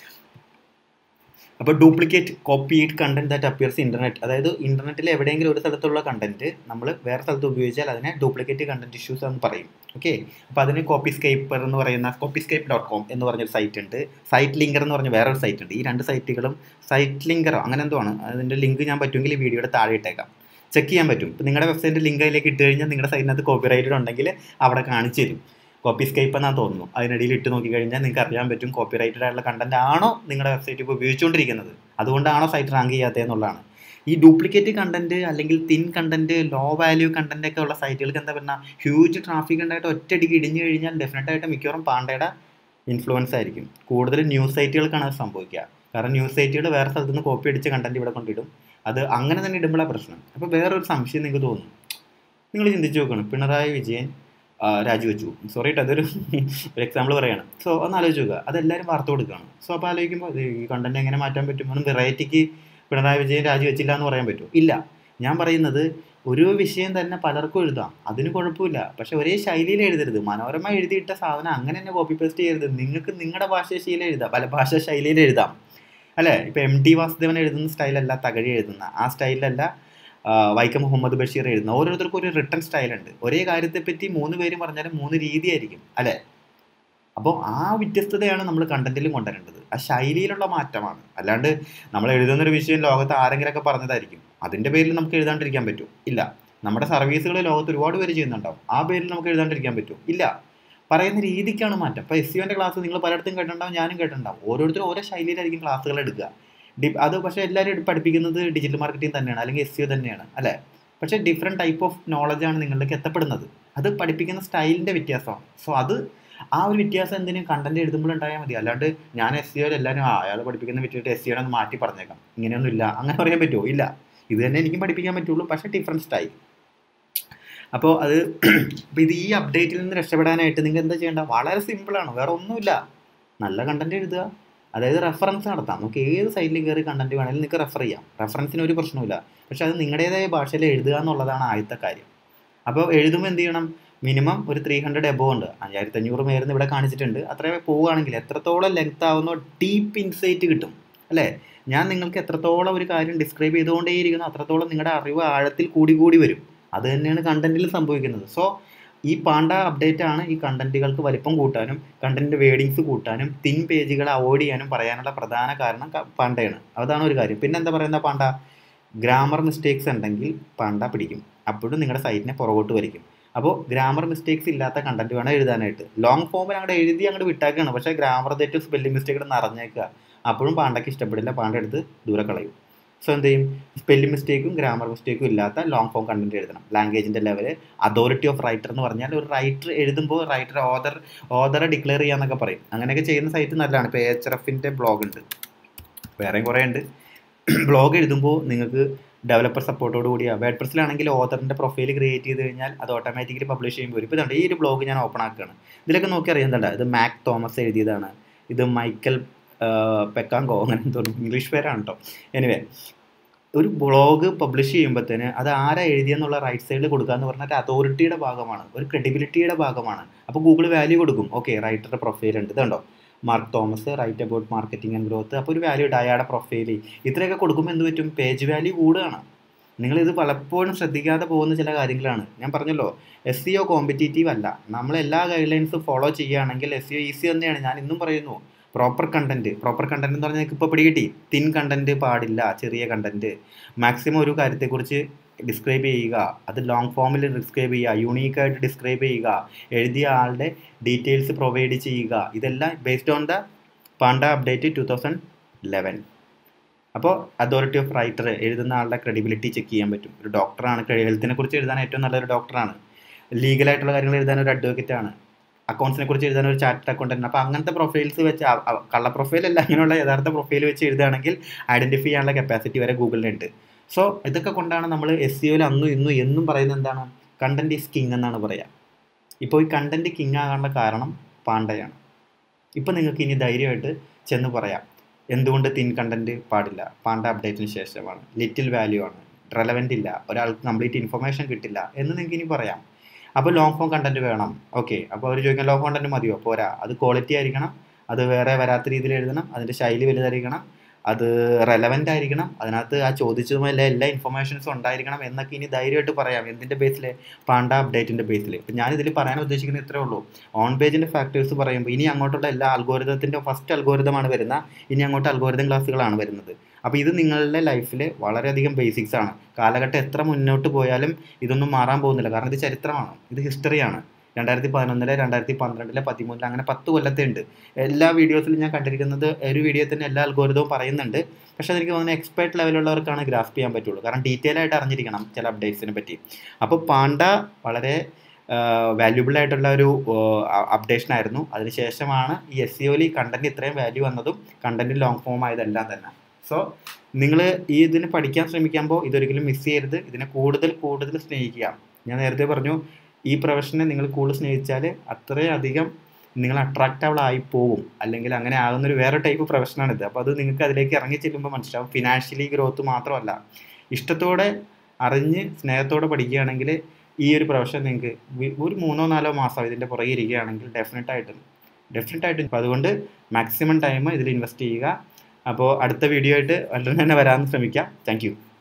അപ്പോൾ duplicate copied content that appears internet അതായത് ഇൻ്റർനെറ്റിൽ എവിടെയെങ്കിലും ഒരു സ്ഥലത്തുള്ള കണ്ടന്റ് നമ്മൾ വേറെ സ്ഥലത്ത് ഉപയോഗിച്ചാൽ അതിനെ ഡ്യൂപ്ലിക്കേറ്റ് കണ്ടന്റ് ഇഷ്യൂസ് എന്ന് പറയും ഓക്കെ അപ്പോൾ അതിന് കോപ്പി സ്കേപ്പർ എന്ന് പറയുന്ന കോപ്പി സ്കേപ്പ് ഡോട്ട് കോം എന്ന് പറഞ്ഞൊരു സൈറ്റ് ഉണ്ട് സൈറ്റ് ലിങ്കർ എന്ന് പറഞ്ഞ വേറൊരു സൈറ്റ് ഉണ്ട് ഈ രണ്ട് സൈറ്റുകളും സൈറ്റ് ലിങ്കറോ അങ്ങനെ എന്തോ ആണ് അതിൻ്റെ ലിങ്ക് ഞാൻ പറ്റുമെങ്കിൽ ഈ വീഡിയോയുടെ താഴെ ഇട്ടേക്കാം ചെക്ക് ചെയ്യാൻ പറ്റും ഇപ്പോൾ നിങ്ങളുടെ വെബ്സൈറ്റിൻ്റെ ലിങ്ക് അതിലേക്ക് ഇട്ട് കഴിഞ്ഞാൽ നിങ്ങളുടെ സൈറ്റിനകത്ത് കോപ്പി റൈറ്റഡ് ഉണ്ടെങ്കിൽ അവിടെ കാണിച്ചു തരും കോപ്പി സ്കൈപ്പ് എന്നാണ് തോന്നുന്നു അതിനിടയിൽ ഇട്ട് നോക്കി കഴിഞ്ഞാൽ നിങ്ങൾക്ക് അറിയാൻ പറ്റും കോപ്പി റൈറ്റഡ് ആയിട്ടുള്ള കണ്ടന്റ് ആണോ നിങ്ങളുടെ വെബ്സൈറ്റ് ഇപ്പോൾ ഉപയോഗിച്ചുകൊണ്ടിരിക്കുന്നത് അതുകൊണ്ടാണോ സൈറ്റ് റാങ്ക് ചെയ്യാത്തത് എന്നുള്ളതാണ് ഈ ഡ്യൂപ്ലിക്കേറ്റ് കണ്ടന്റ് അല്ലെങ്കിൽ thin content low value content ഒക്കെ ഉള്ള സൈറ്റുകൾക്ക് എന്താ പറഞ്ഞാൽ ഹ്യൂജ് ട്രാഫിക് ഉണ്ടായിട്ട് ഒറ്റയടിക്ക് ഇടിഞ്ഞു കഴിഞ്ഞാൽ ഡെഫിനറ്റ് ആയിട്ട് മിക്കവാറും പാണ്ടയുടെ ഇൻഫ്ലുവൻസ് ആയിരിക്കും കൂടുതൽ ന്യൂസ് സൈറ്റുകൾക്കാണ് അത് സംഭവിക്കുക കാരണം ന്യൂസ് സൈറ്റുകൾ വേറെ സ്ഥലത്ത് നിന്ന് കോപ്പി അടിച്ച കണ്ടന്റ് ഇവിടെ കൊണ്ടിടും അത് അങ്ങനെ തന്നെ ഇടുമ്പോഴാണ് പ്രശ്നം അപ്പോൾ വേറൊരു സംശയം നിങ്ങൾക്ക് തോന്നും നിങ്ങൾ ചിന്തിച്ച് നോക്കണം പിണറായി വിജയൻ രാജിവെച്ചു സോറി കേട്ടോ അതൊരു ഒരു എക്സാമ്പിൾ പറയാണ് സോ ഒന്ന് ആലോചിച്ച് നോക്കുക അതെല്ലാവരും വാർത്ത കൊടുക്കുകയാണ് സോ അപ്പോൾ ആലോചിക്കുമ്പോൾ ഈ കണ്ടന്റ് എങ്ങനെ മാറ്റാൻ പറ്റും ഒന്ന് വെറൈറ്റിക്ക് പിണറായി വിജയൻ രാജിവെച്ചില്ല എന്ന് പറയാൻ പറ്റുമോ ഇല്ല ഞാൻ പറയുന്നത് ഒരു വിഷയം തന്നെ പലർക്കും എഴുതാം അതിന് കുഴപ്പമില്ല പക്ഷെ ഒരേ ശൈലിയിൽ എഴുതരുത് മനോരമ എഴുതിയിട്ട സാധനം അങ്ങനെ തന്നെ കോപ്പി പേസ്റ്റ് ചെയ്യരുത് നിങ്ങൾക്ക് നിങ്ങളുടെ ഭാഷാ ശൈലിയിൽ എഴുതാം പല ഭാഷാ ശൈലിയിൽ എഴുതാം അല്ലേ ഇപ്പോൾ എം ടി വാസുദേവൻ എഴുതുന്ന സ്റ്റൈലല്ല തകഴി എഴുതുന്ന ആ സ്റ്റൈലിലല്ല വൈക്കം മുഹമ്മദ് ബഷീർ എഴുതുന്ന ഓരോരുത്തർക്കും ഒരു റിട്ടേൺ സ്റ്റൈലുണ്ട് ഒരേ കാര്യത്തെപ്പറ്റി മൂന്ന് പേരും പറഞ്ഞാലും മൂന്ന് രീതിയായിരിക്കും അല്ലേ അപ്പോൾ ആ വ്യത്യസ്തതയാണ് നമ്മൾ കണ്ടന്റിലും കൊണ്ടുവരേണ്ടത് ആ ശൈലിയിലുള്ള മാറ്റമാണ് അല്ലാണ്ട് നമ്മൾ എഴുതുന്നൊരു വിഷയം ലോകത്ത് ആരെങ്കിലുമൊക്കെ പറഞ്ഞതായിരിക്കും അതിൻ്റെ പേരിൽ നമുക്ക് എഴുതാണ്ടിരിക്കാൻ പറ്റും ഇല്ല നമ്മുടെ സർവീസുകൾ ലോകത്ത് ഒരുപാട് പേര് ചെയ്യുന്നുണ്ടാവും ആ പേരിൽ നമുക്ക് എഴുതാണ്ടിരിക്കാൻ പറ്റും ഇല്ല പറയുന്ന രീതിക്കാണ് മാറ്റം ഇപ്പോൾ എസ് യുവിൻ്റെ ക്ലാസ് നിങ്ങൾ പലയിടത്തും കേട്ടിട്ടുണ്ടാവും ഞാനും കേട്ടിട്ടുണ്ടാവും ഓരോരുത്തരും ഓരോ ശൈലിയിലായിരിക്കും ക്ലാസ്സുകൾ എടുക്കുക ഡി അത് പക്ഷേ എല്ലാവരും പഠിപ്പിക്കുന്നത് ഡിജിറ്റൽ മാർക്കറ്റിംഗ് തന്നെയാണ് അല്ലെങ്കിൽ എസ് യു തന്നെയാണ് അല്ലേ പക്ഷേ ഡിഫറെൻറ്റ് ടൈപ്പ് ഓഫ് നോളജാണ് നിങ്ങളിലേക്ക് എത്തപ്പെടുന്നത് അത് പഠിപ്പിക്കുന്ന സ്റ്റൈലിൻ്റെ വ്യത്യാസമാണ് സോ അത് ആ ഒരു വ്യത്യാസം എന്തിനും കണ്ടന്റ് എഴുതുമ്പോൾ ഉണ്ടായാൽ മതി അല്ലാണ്ട് ഞാൻ എസ് സിയോയിൽ എല്ലാവരും ആ അയാൾ പഠിപ്പിക്കുന്ന വിട്ടിട്ട് എസ് സിയോനെ ഒന്ന് മാറ്റി പറഞ്ഞേക്കാം ഇങ്ങനെയൊന്നും ഇല്ല അങ്ങനെ പറയാൻ പറ്റുമോ ഇല്ല ഇത് തന്നെ എനിക്കും പഠിപ്പിക്കാൻ പറ്റുള്ളൂ പക്ഷേ ഡിഫറെൻറ്റ് സ്റ്റൈൽ അപ്പോൾ അത് അപ്പോൾ ഇത് ഈ അപ്ഡേറ്റിൽ നിന്ന് രക്ഷപ്പെടാനായിട്ട് നിങ്ങൾ എന്താ ചെയ്യേണ്ട വളരെ സിമ്പിളാണ് വേറെ ഒന്നുമില്ല നല്ല കണ്ടന്റ് എഴുതുക അതായത് റെഫറൻസ് നടത്താം നമുക്ക് ഏത് സൈറ്റിൽ കയറി കണ്ടന്റ് വേണമെങ്കിലും നിങ്ങൾക്ക് റെഫർ ചെയ്യാം റെഫറൻസിന് ഒരു പ്രശ്നമില്ല പക്ഷെ അത് നിങ്ങളുടേതായ ഭാഷയിൽ എഴുതുക എന്നുള്ളതാണ് ആദ്യത്തെ കാര്യം അപ്പോൾ എഴുതുമ്പോൾ എന്ത് ചെയ്യണം മിനിമം ഒരു ത്രീ ഹൺഡ്രഡ് എബോ ഉണ്ട് അഞ്ചായിരത്തി അഞ്ഞൂറ് മേരുന്ന് ഇവിടെ കാണിച്ചിട്ടുണ്ട് അത്ര പോവുകയാണെങ്കിൽ എത്രത്തോളം ലെങ്ത് ആവുന്നോ ഡീപ്പ് ഇൻസൈറ്റ് കിട്ടും അല്ലേ ഞാൻ നിങ്ങൾക്ക് എത്രത്തോളം ഒരു കാര്യം ഡിസ്ക്രൈബ് ചെയ്തുകൊണ്ടേയിരിക്കുന്നു അത്രത്തോളം നിങ്ങളുടെ അറിവ് ആഴത്തിൽ കൂടി കൂടി വരും അത് തന്നെയാണ് കണ്ടന്റിൽ സംഭവിക്കുന്നത് സോ ഈ പാണ്ട അപ്ഡേറ്റ് ആണ് ഈ കണ്ടന്റുകൾക്ക് വലിപ്പം കൂട്ടാനും കണ്ടന്റ് വേഡിങ്സ് കൂട്ടാനും തിൻ പേജുകൾ അവോയ്ഡ് ചെയ്യാനും പറയാനുള്ള പ്രധാന കാരണം പാണ്ടയാണ് അതാണ് ഒരു കാര്യം പിന്നെ എന്താ പറയുന്ന പാണ്ട ഗ്രാമർ മിസ്റ്റേക്സ് ഉണ്ടെങ്കിൽ പാണ്ട പിടിക്കും അപ്പോഴും നിങ്ങളുടെ സൈറ്റിനെ പുറകോട്ട് വരിക്കും അപ്പോൾ ഗ്രാമർ മിസ്റ്റേക്സ് ഇല്ലാത്ത കണ്ടന്റ് വേണം എഴുതാനായിട്ട് ലോങ് ഫോമിൽ അങ്ങോട്ട് എഴുതി അങ്ങോട്ട് വിട്ടാക്കുകയാണ് പക്ഷേ ഗ്രാമർ തെറ്റ് സ്പെല്ലിംഗ് മിസ്റ്റേക്ക് നിറഞ്ഞേക്കുക അപ്പോഴും പാണ്ടയ്ക്ക് ഇഷ്ടപ്പെടില്ല പാണ്ട എടുത്ത് ദൂരെ കളയും സോ എന്ത് ചെയ്യും സ്പെല്ലിംഗ് മിസ്റ്റേക്കും ഗ്രാമർ മിസ്റ്റേക്കും ഇല്ലാത്ത ലോങ് ഫോം കണ്ടന്റ് എഴുതണം ലാംഗ്വേജിൻ്റെ ലെവൽ അതോറിറ്റി ഓഫ് റൈറ്റർ എന്ന് പറഞ്ഞാൽ ഒരു റൈറ്റർ എഴുതുമ്പോൾ റൈറ്റർ ഓദർ ഓദറെ ഡിക്ലെയർ ചെയ്യാന്നൊക്കെ പറയും അങ്ങനെയൊക്കെ ചെയ്യുന്ന സൈറ്റ് നല്ലതാണ് ഇപ്പോൾ എച്ച് എഫ് എഫിൻ്റെ ബ്ലോഗ് ഉണ്ട് വേറെയും കുറേ ഉണ്ട് ബ്ലോഗ് എഴുതുമ്പോൾ നിങ്ങൾക്ക് ഡെവലപ്പർ സപ്പോർട്ടോട് കൂടിയാണ് വേഡ് പ്രസ്സിലാണെങ്കിൽ ഓതറിൻ്റെ പ്രൊഫൈൽ ക്രിയേറ്റ് ചെയ്ത് കഴിഞ്ഞാൽ അത് ഓട്ടോമാറ്റിക്കലി പബ്ലിഷ് ചെയ്യുമ്പോൾ വരും ഇപ്പോൾ ഇതുണ്ട് ഈ ഒരു ബ്ലോഗ് ഞാൻ ഓപ്പൺ ആക്കുകയാണ് ഇതിലൊക്കെ നോക്കി അറിയുന്നുണ്ട് ഇത് മാക് തോമസ് എഴുതിയതാണ് ഇത് മൈക്കൽ പെക്കാങ്കോ അങ്ങനെ തോന്നുന്നു ഇംഗ്ലീഷ് പേരാണ് കേട്ടോ എനിവേ ഒരു ബ്ലോഗ് പബ്ലിഷ് ചെയ്യുമ്പോഴത്തേന് അത് ആരാ എഴുതിയെന്നുള്ള റൈറ്റ് സൈഡിൽ കൊടുക്കുക എന്ന് പറഞ്ഞാൽ അതോറിറ്റിയുടെ ഭാഗമാണ് ഒരു ക്രെഡിബിലിറ്റിയുടെ ഭാഗമാണ് അപ്പോൾ ഗൂഗിൾ വാല്യൂ കൊടുക്കും ഓക്കെ റൈറ്ററുടെ പ്രൊഫൈൽ ഉണ്ട് ഇതുണ്ടോ Mark Thomas write about marketing and growth അപ്പോൾ ഒരു വാല്യൂ ഉണ്ട് അയാളുടെ പ്രൊഫൈൽ ഇത്രയൊക്കെ കൊടുക്കുമ്പോൾ എന്ത് പറ്റും പേജ് വാല്യൂ കൂടുകയാണ് നിങ്ങളിത് പലപ്പോഴും ശ്രദ്ധിക്കാതെ പോകുന്ന ചില കാര്യങ്ങളാണ് ഞാൻ പറഞ്ഞല്ലോ എസ് സി ഒ കോമ്പറ്റീറ്റീവ് അല്ല നമ്മൾ എല്ലാ ഗൈഡ് ലൈൻസും ഫോളോ ചെയ്യുകയാണെങ്കിൽ എസ് സി ഒ ഈസി തന്നെയാണ് ഞാൻ ഇന്നും പറയുന്നു പ്രോപ്പർ കണ്ടന്റ് പ്രോപ്പർ കണ്ടന്റ് എന്ന് പറഞ്ഞാൽ ഇപ്പോൾ പിടികിട്ടി തിൻ കണ്ടന്റ് പാടില്ല ചെറിയ കണ്ടന്റ് മാക്സിമം ഒരു കാര്യത്തെക്കുറിച്ച് ഡിസ്ക്രൈബ് ചെയ്യുക അത് ലോങ് ഫോമിൽ ഡിസ്ക്രൈബ് ചെയ്യുക യൂണീക്കായിട്ട് ഡിസ്ക്രൈബ് ചെയ്യുക എഴുതിയ ആളുടെ ഡീറ്റെയിൽസ് പ്രൊവൈഡ് ചെയ്യുക ഇതെല്ലാം based on the Panda update two thousand eleven അപ്പോൾ അതോറിറ്റി ഓഫ് റൈറ്റർ എഴുതുന്ന ആളുടെ ക്രെഡിബിലിറ്റി ചെക്ക് ചെയ്യാൻ പറ്റും ഒരു ഡോക്ടറാണ് ഹെൽത്തിനെ കുറിച്ച് എഴുതാൻ ഏറ്റവും നല്ലൊരു ഡോക്ടറാണ് ലീഗലായിട്ടുള്ള കാര്യങ്ങൾ എഴുതാൻ ഒരു അഡ്വക്കേറ്റ് ആണ് അക്കൗണ്ട്സിനെ കുറിച്ച് എഴുതാൻ ഒരു ചാർട്ട് അക്കൗണ്ടന്റ് അപ്പോൾ അങ്ങനത്തെ പ്രൊഫൈൽസ് വെച്ച് കള്ള പ്രൊഫൈൽ അല്ല അങ്ങനെയുള്ള യഥാർത്ഥ പ്രൊഫൈൽ വെച്ച് എഴുതുകയാണെങ്കിൽ ഐഡന്റിഫൈ ചെയ്യാനുള്ള കപ്പാസിറ്റി വരെ ഗൂഗിളിനുണ്ട് സോ ഇതൊക്കെ കൊണ്ടാണ് നമ്മൾ എസ് സിഒയിൽ അന്നും ഇന്നും എന്നും പറയുന്നത് എന്താണ് കണ്ടന്റ് ഈസ് കിങ് എന്നാണ് പറയുക ഇപ്പോൾ ഈ കണ്ടന്റ് കിങ് ആകാനുള്ള കാരണം പാണ്ടയാണ് ഇപ്പോൾ നിങ്ങൾക്ക് ഇനി ധൈര്യമായിട്ട് ചെന്ന് പറയാം എന്തുകൊണ്ട് തിൻ കണ്ടന്റ് പാടില്ല പാണ്ട അപ്ഡേറ്റിന് ശേഷമാണ് ലിറ്റിൽ വാല്യൂ ആണ് റെലവെൻ്റ് ഇല്ല ഒരാൾക്ക് കംപ്ലീറ്റ് ഇൻഫർമേഷൻ കിട്ടില്ല എന്ന് നിങ്ങൾക്ക് ഇനി പറയാം അപ്പോൾ ലോങ് ഫോം കണ്ടന്റ് വേണം ഓക്കെ അപ്പോൾ അവർ ചോദിക്കാൻ ലോങ് കണ്ടന്റ് മതിയോ പോരാ അത് ക്വാളിറ്റി ആയിരിക്കണം അത് വേറെ വരാത്ത രീതിയിൽ എഴുതണം അതിൻ്റെ ശൈലി വലുതായിരിക്കണം അത് റെലവൻ്റ് ആയിരിക്കണം അതിനകത്ത് ആ ചോദിച്ചതുമല്ല എല്ലാ ഇൻഫർമേഷൻസും ഉണ്ടായിരിക്കണം എന്നൊക്കെ ഇനി ധൈര്യമായിട്ട് പറയാം എന്തിൻ്റെ ബേസിൽ പാണ്ട അപ്ഡേറ്റിൻ്റെ ബേസിൽ ഇപ്പം ഞാനിതിൽ പറയാൻ ഉദ്ദേശിക്കുന്നത് ഇത്രേ ഉള്ളൂ ഓൺ പേജിൻ്റെ ഫാക്ടേഴ്സ് പറയുമ്പോൾ ഇനി അങ്ങോട്ടുള്ള എല്ലാ അൽഗോരിതത്തിൻ്റെ ഫസ്റ്റ് അൽഗോരിതമാണ് വരുന്ന ഇനി അങ്ങോട്ട് അൽഗോരിതം ക്ലാസ്സുകളാണ് വരുന്നത് അപ്പോൾ ഇത് നിങ്ങളുടെ ലൈഫിൽ വളരെയധികം ബേസിക്സ് ആണ് കാലഘട്ടം എത്ര മുന്നോട്ട് പോയാലും ഇതൊന്നും മാറാൻ പോകുന്നില്ല കാരണം ഇത് ചരിത്രമാണ് ഇത് ഹിസ്റ്ററിയാണ് രണ്ടായിരത്തി പതിനൊന്നിലെ രണ്ടായിരത്തി പന്ത്രണ്ടിലെ പതിമൂന്നിലെ അങ്ങനെ പത്ത് കൊല്ലത്തെ ഉണ്ട് എല്ലാ വീഡിയോസിലും ഞാൻ കണ്ടിരിക്കുന്നത് ഒരു വീഡിയോ തന്നെ എല്ലാ അൽഗോരിതവും പറയുന്നുണ്ട് പക്ഷേ അതെനിക്ക് തോന്നുന്നത് എക്സ്പേർട്ട് ലെവലുള്ളവർക്കാണ് ഗ്രാസ്പ് ചെയ്യാൻ പറ്റുള്ളൂ കാരണം ഡീറ്റെയിൽ ആയിട്ട് അറിഞ്ഞിരിക്കണം ചില അപ്ഡേറ്റ്സിനെ പറ്റി അപ്പോൾ പാണ്ട വളരെ വാല്യുബിൾ ആയിട്ടുള്ള ഒരു അപ്ഡേഷൻ ആയിരുന്നു അതിനുശേഷമാണ് ഈ എസ് സി ഒയിൽ കണ്ടന്റ് ഇത്രയും വാല്യൂ വന്നതും കണ്ടന്റ് ലോങ് ഫോം ആയതെല്ലാം തന്നെ സോ നിങ്ങൾ ഈ ഇതിന് പഠിക്കാൻ ശ്രമിക്കുമ്പോൾ ഇതൊരിക്കലും മിസ് ചെയ്യരുത് ഇതിനെ കൂടുതൽ കൂടുതൽ സ്നേഹിക്കുക ഞാൻ നേരത്തെ പറഞ്ഞു ഈ പ്രൊഫഷനെ നിങ്ങൾ കൂടുതൽ സ്നേഹിച്ചാൽ അത്രയധികം നിങ്ങൾ അട്രാക്റ്റബിൾ ആയി പോകും അല്ലെങ്കിൽ അങ്ങനെ ആകുന്നൊരു വേറെ ടൈപ്പ് പ്രൊഫഷനാണിത് അപ്പോൾ അത് നിങ്ങൾക്ക് അതിലേക്ക് ഇറങ്ങി ചെല്ലുമ്പോൾ മനസ്സിലാവും ഫിനാൻഷ്യലി ഗ്രോത്ത് മാത്രമല്ല ഇഷ്ടത്തോടെ അറിഞ്ഞ് സ്നേഹത്തോടെ പഠിക്കുകയാണെങ്കിൽ ഈ ഒരു പ്രൊഫഷൻ നിങ്ങൾക്ക് ഒരു മൂന്നോ നാലോ മാസം ഇതിൻ്റെ പുറകെ ഇരിക്കുകയാണെങ്കിൽ ഡെഫിനറ്റായിട്ടും ഡെഫിനറ്റായിട്ടും അപ്പോൾ അതുകൊണ്ട് മാക്സിമം ടൈം ഇതിൽ ഇൻവെസ്റ്റ് ചെയ്യുക അപ്പോൾ അടുത്ത വീഡിയോ ആയിട്ട് വളരെ തന്നെ വരാമെന്ന് ശ്രമിക്കാം താങ്ക്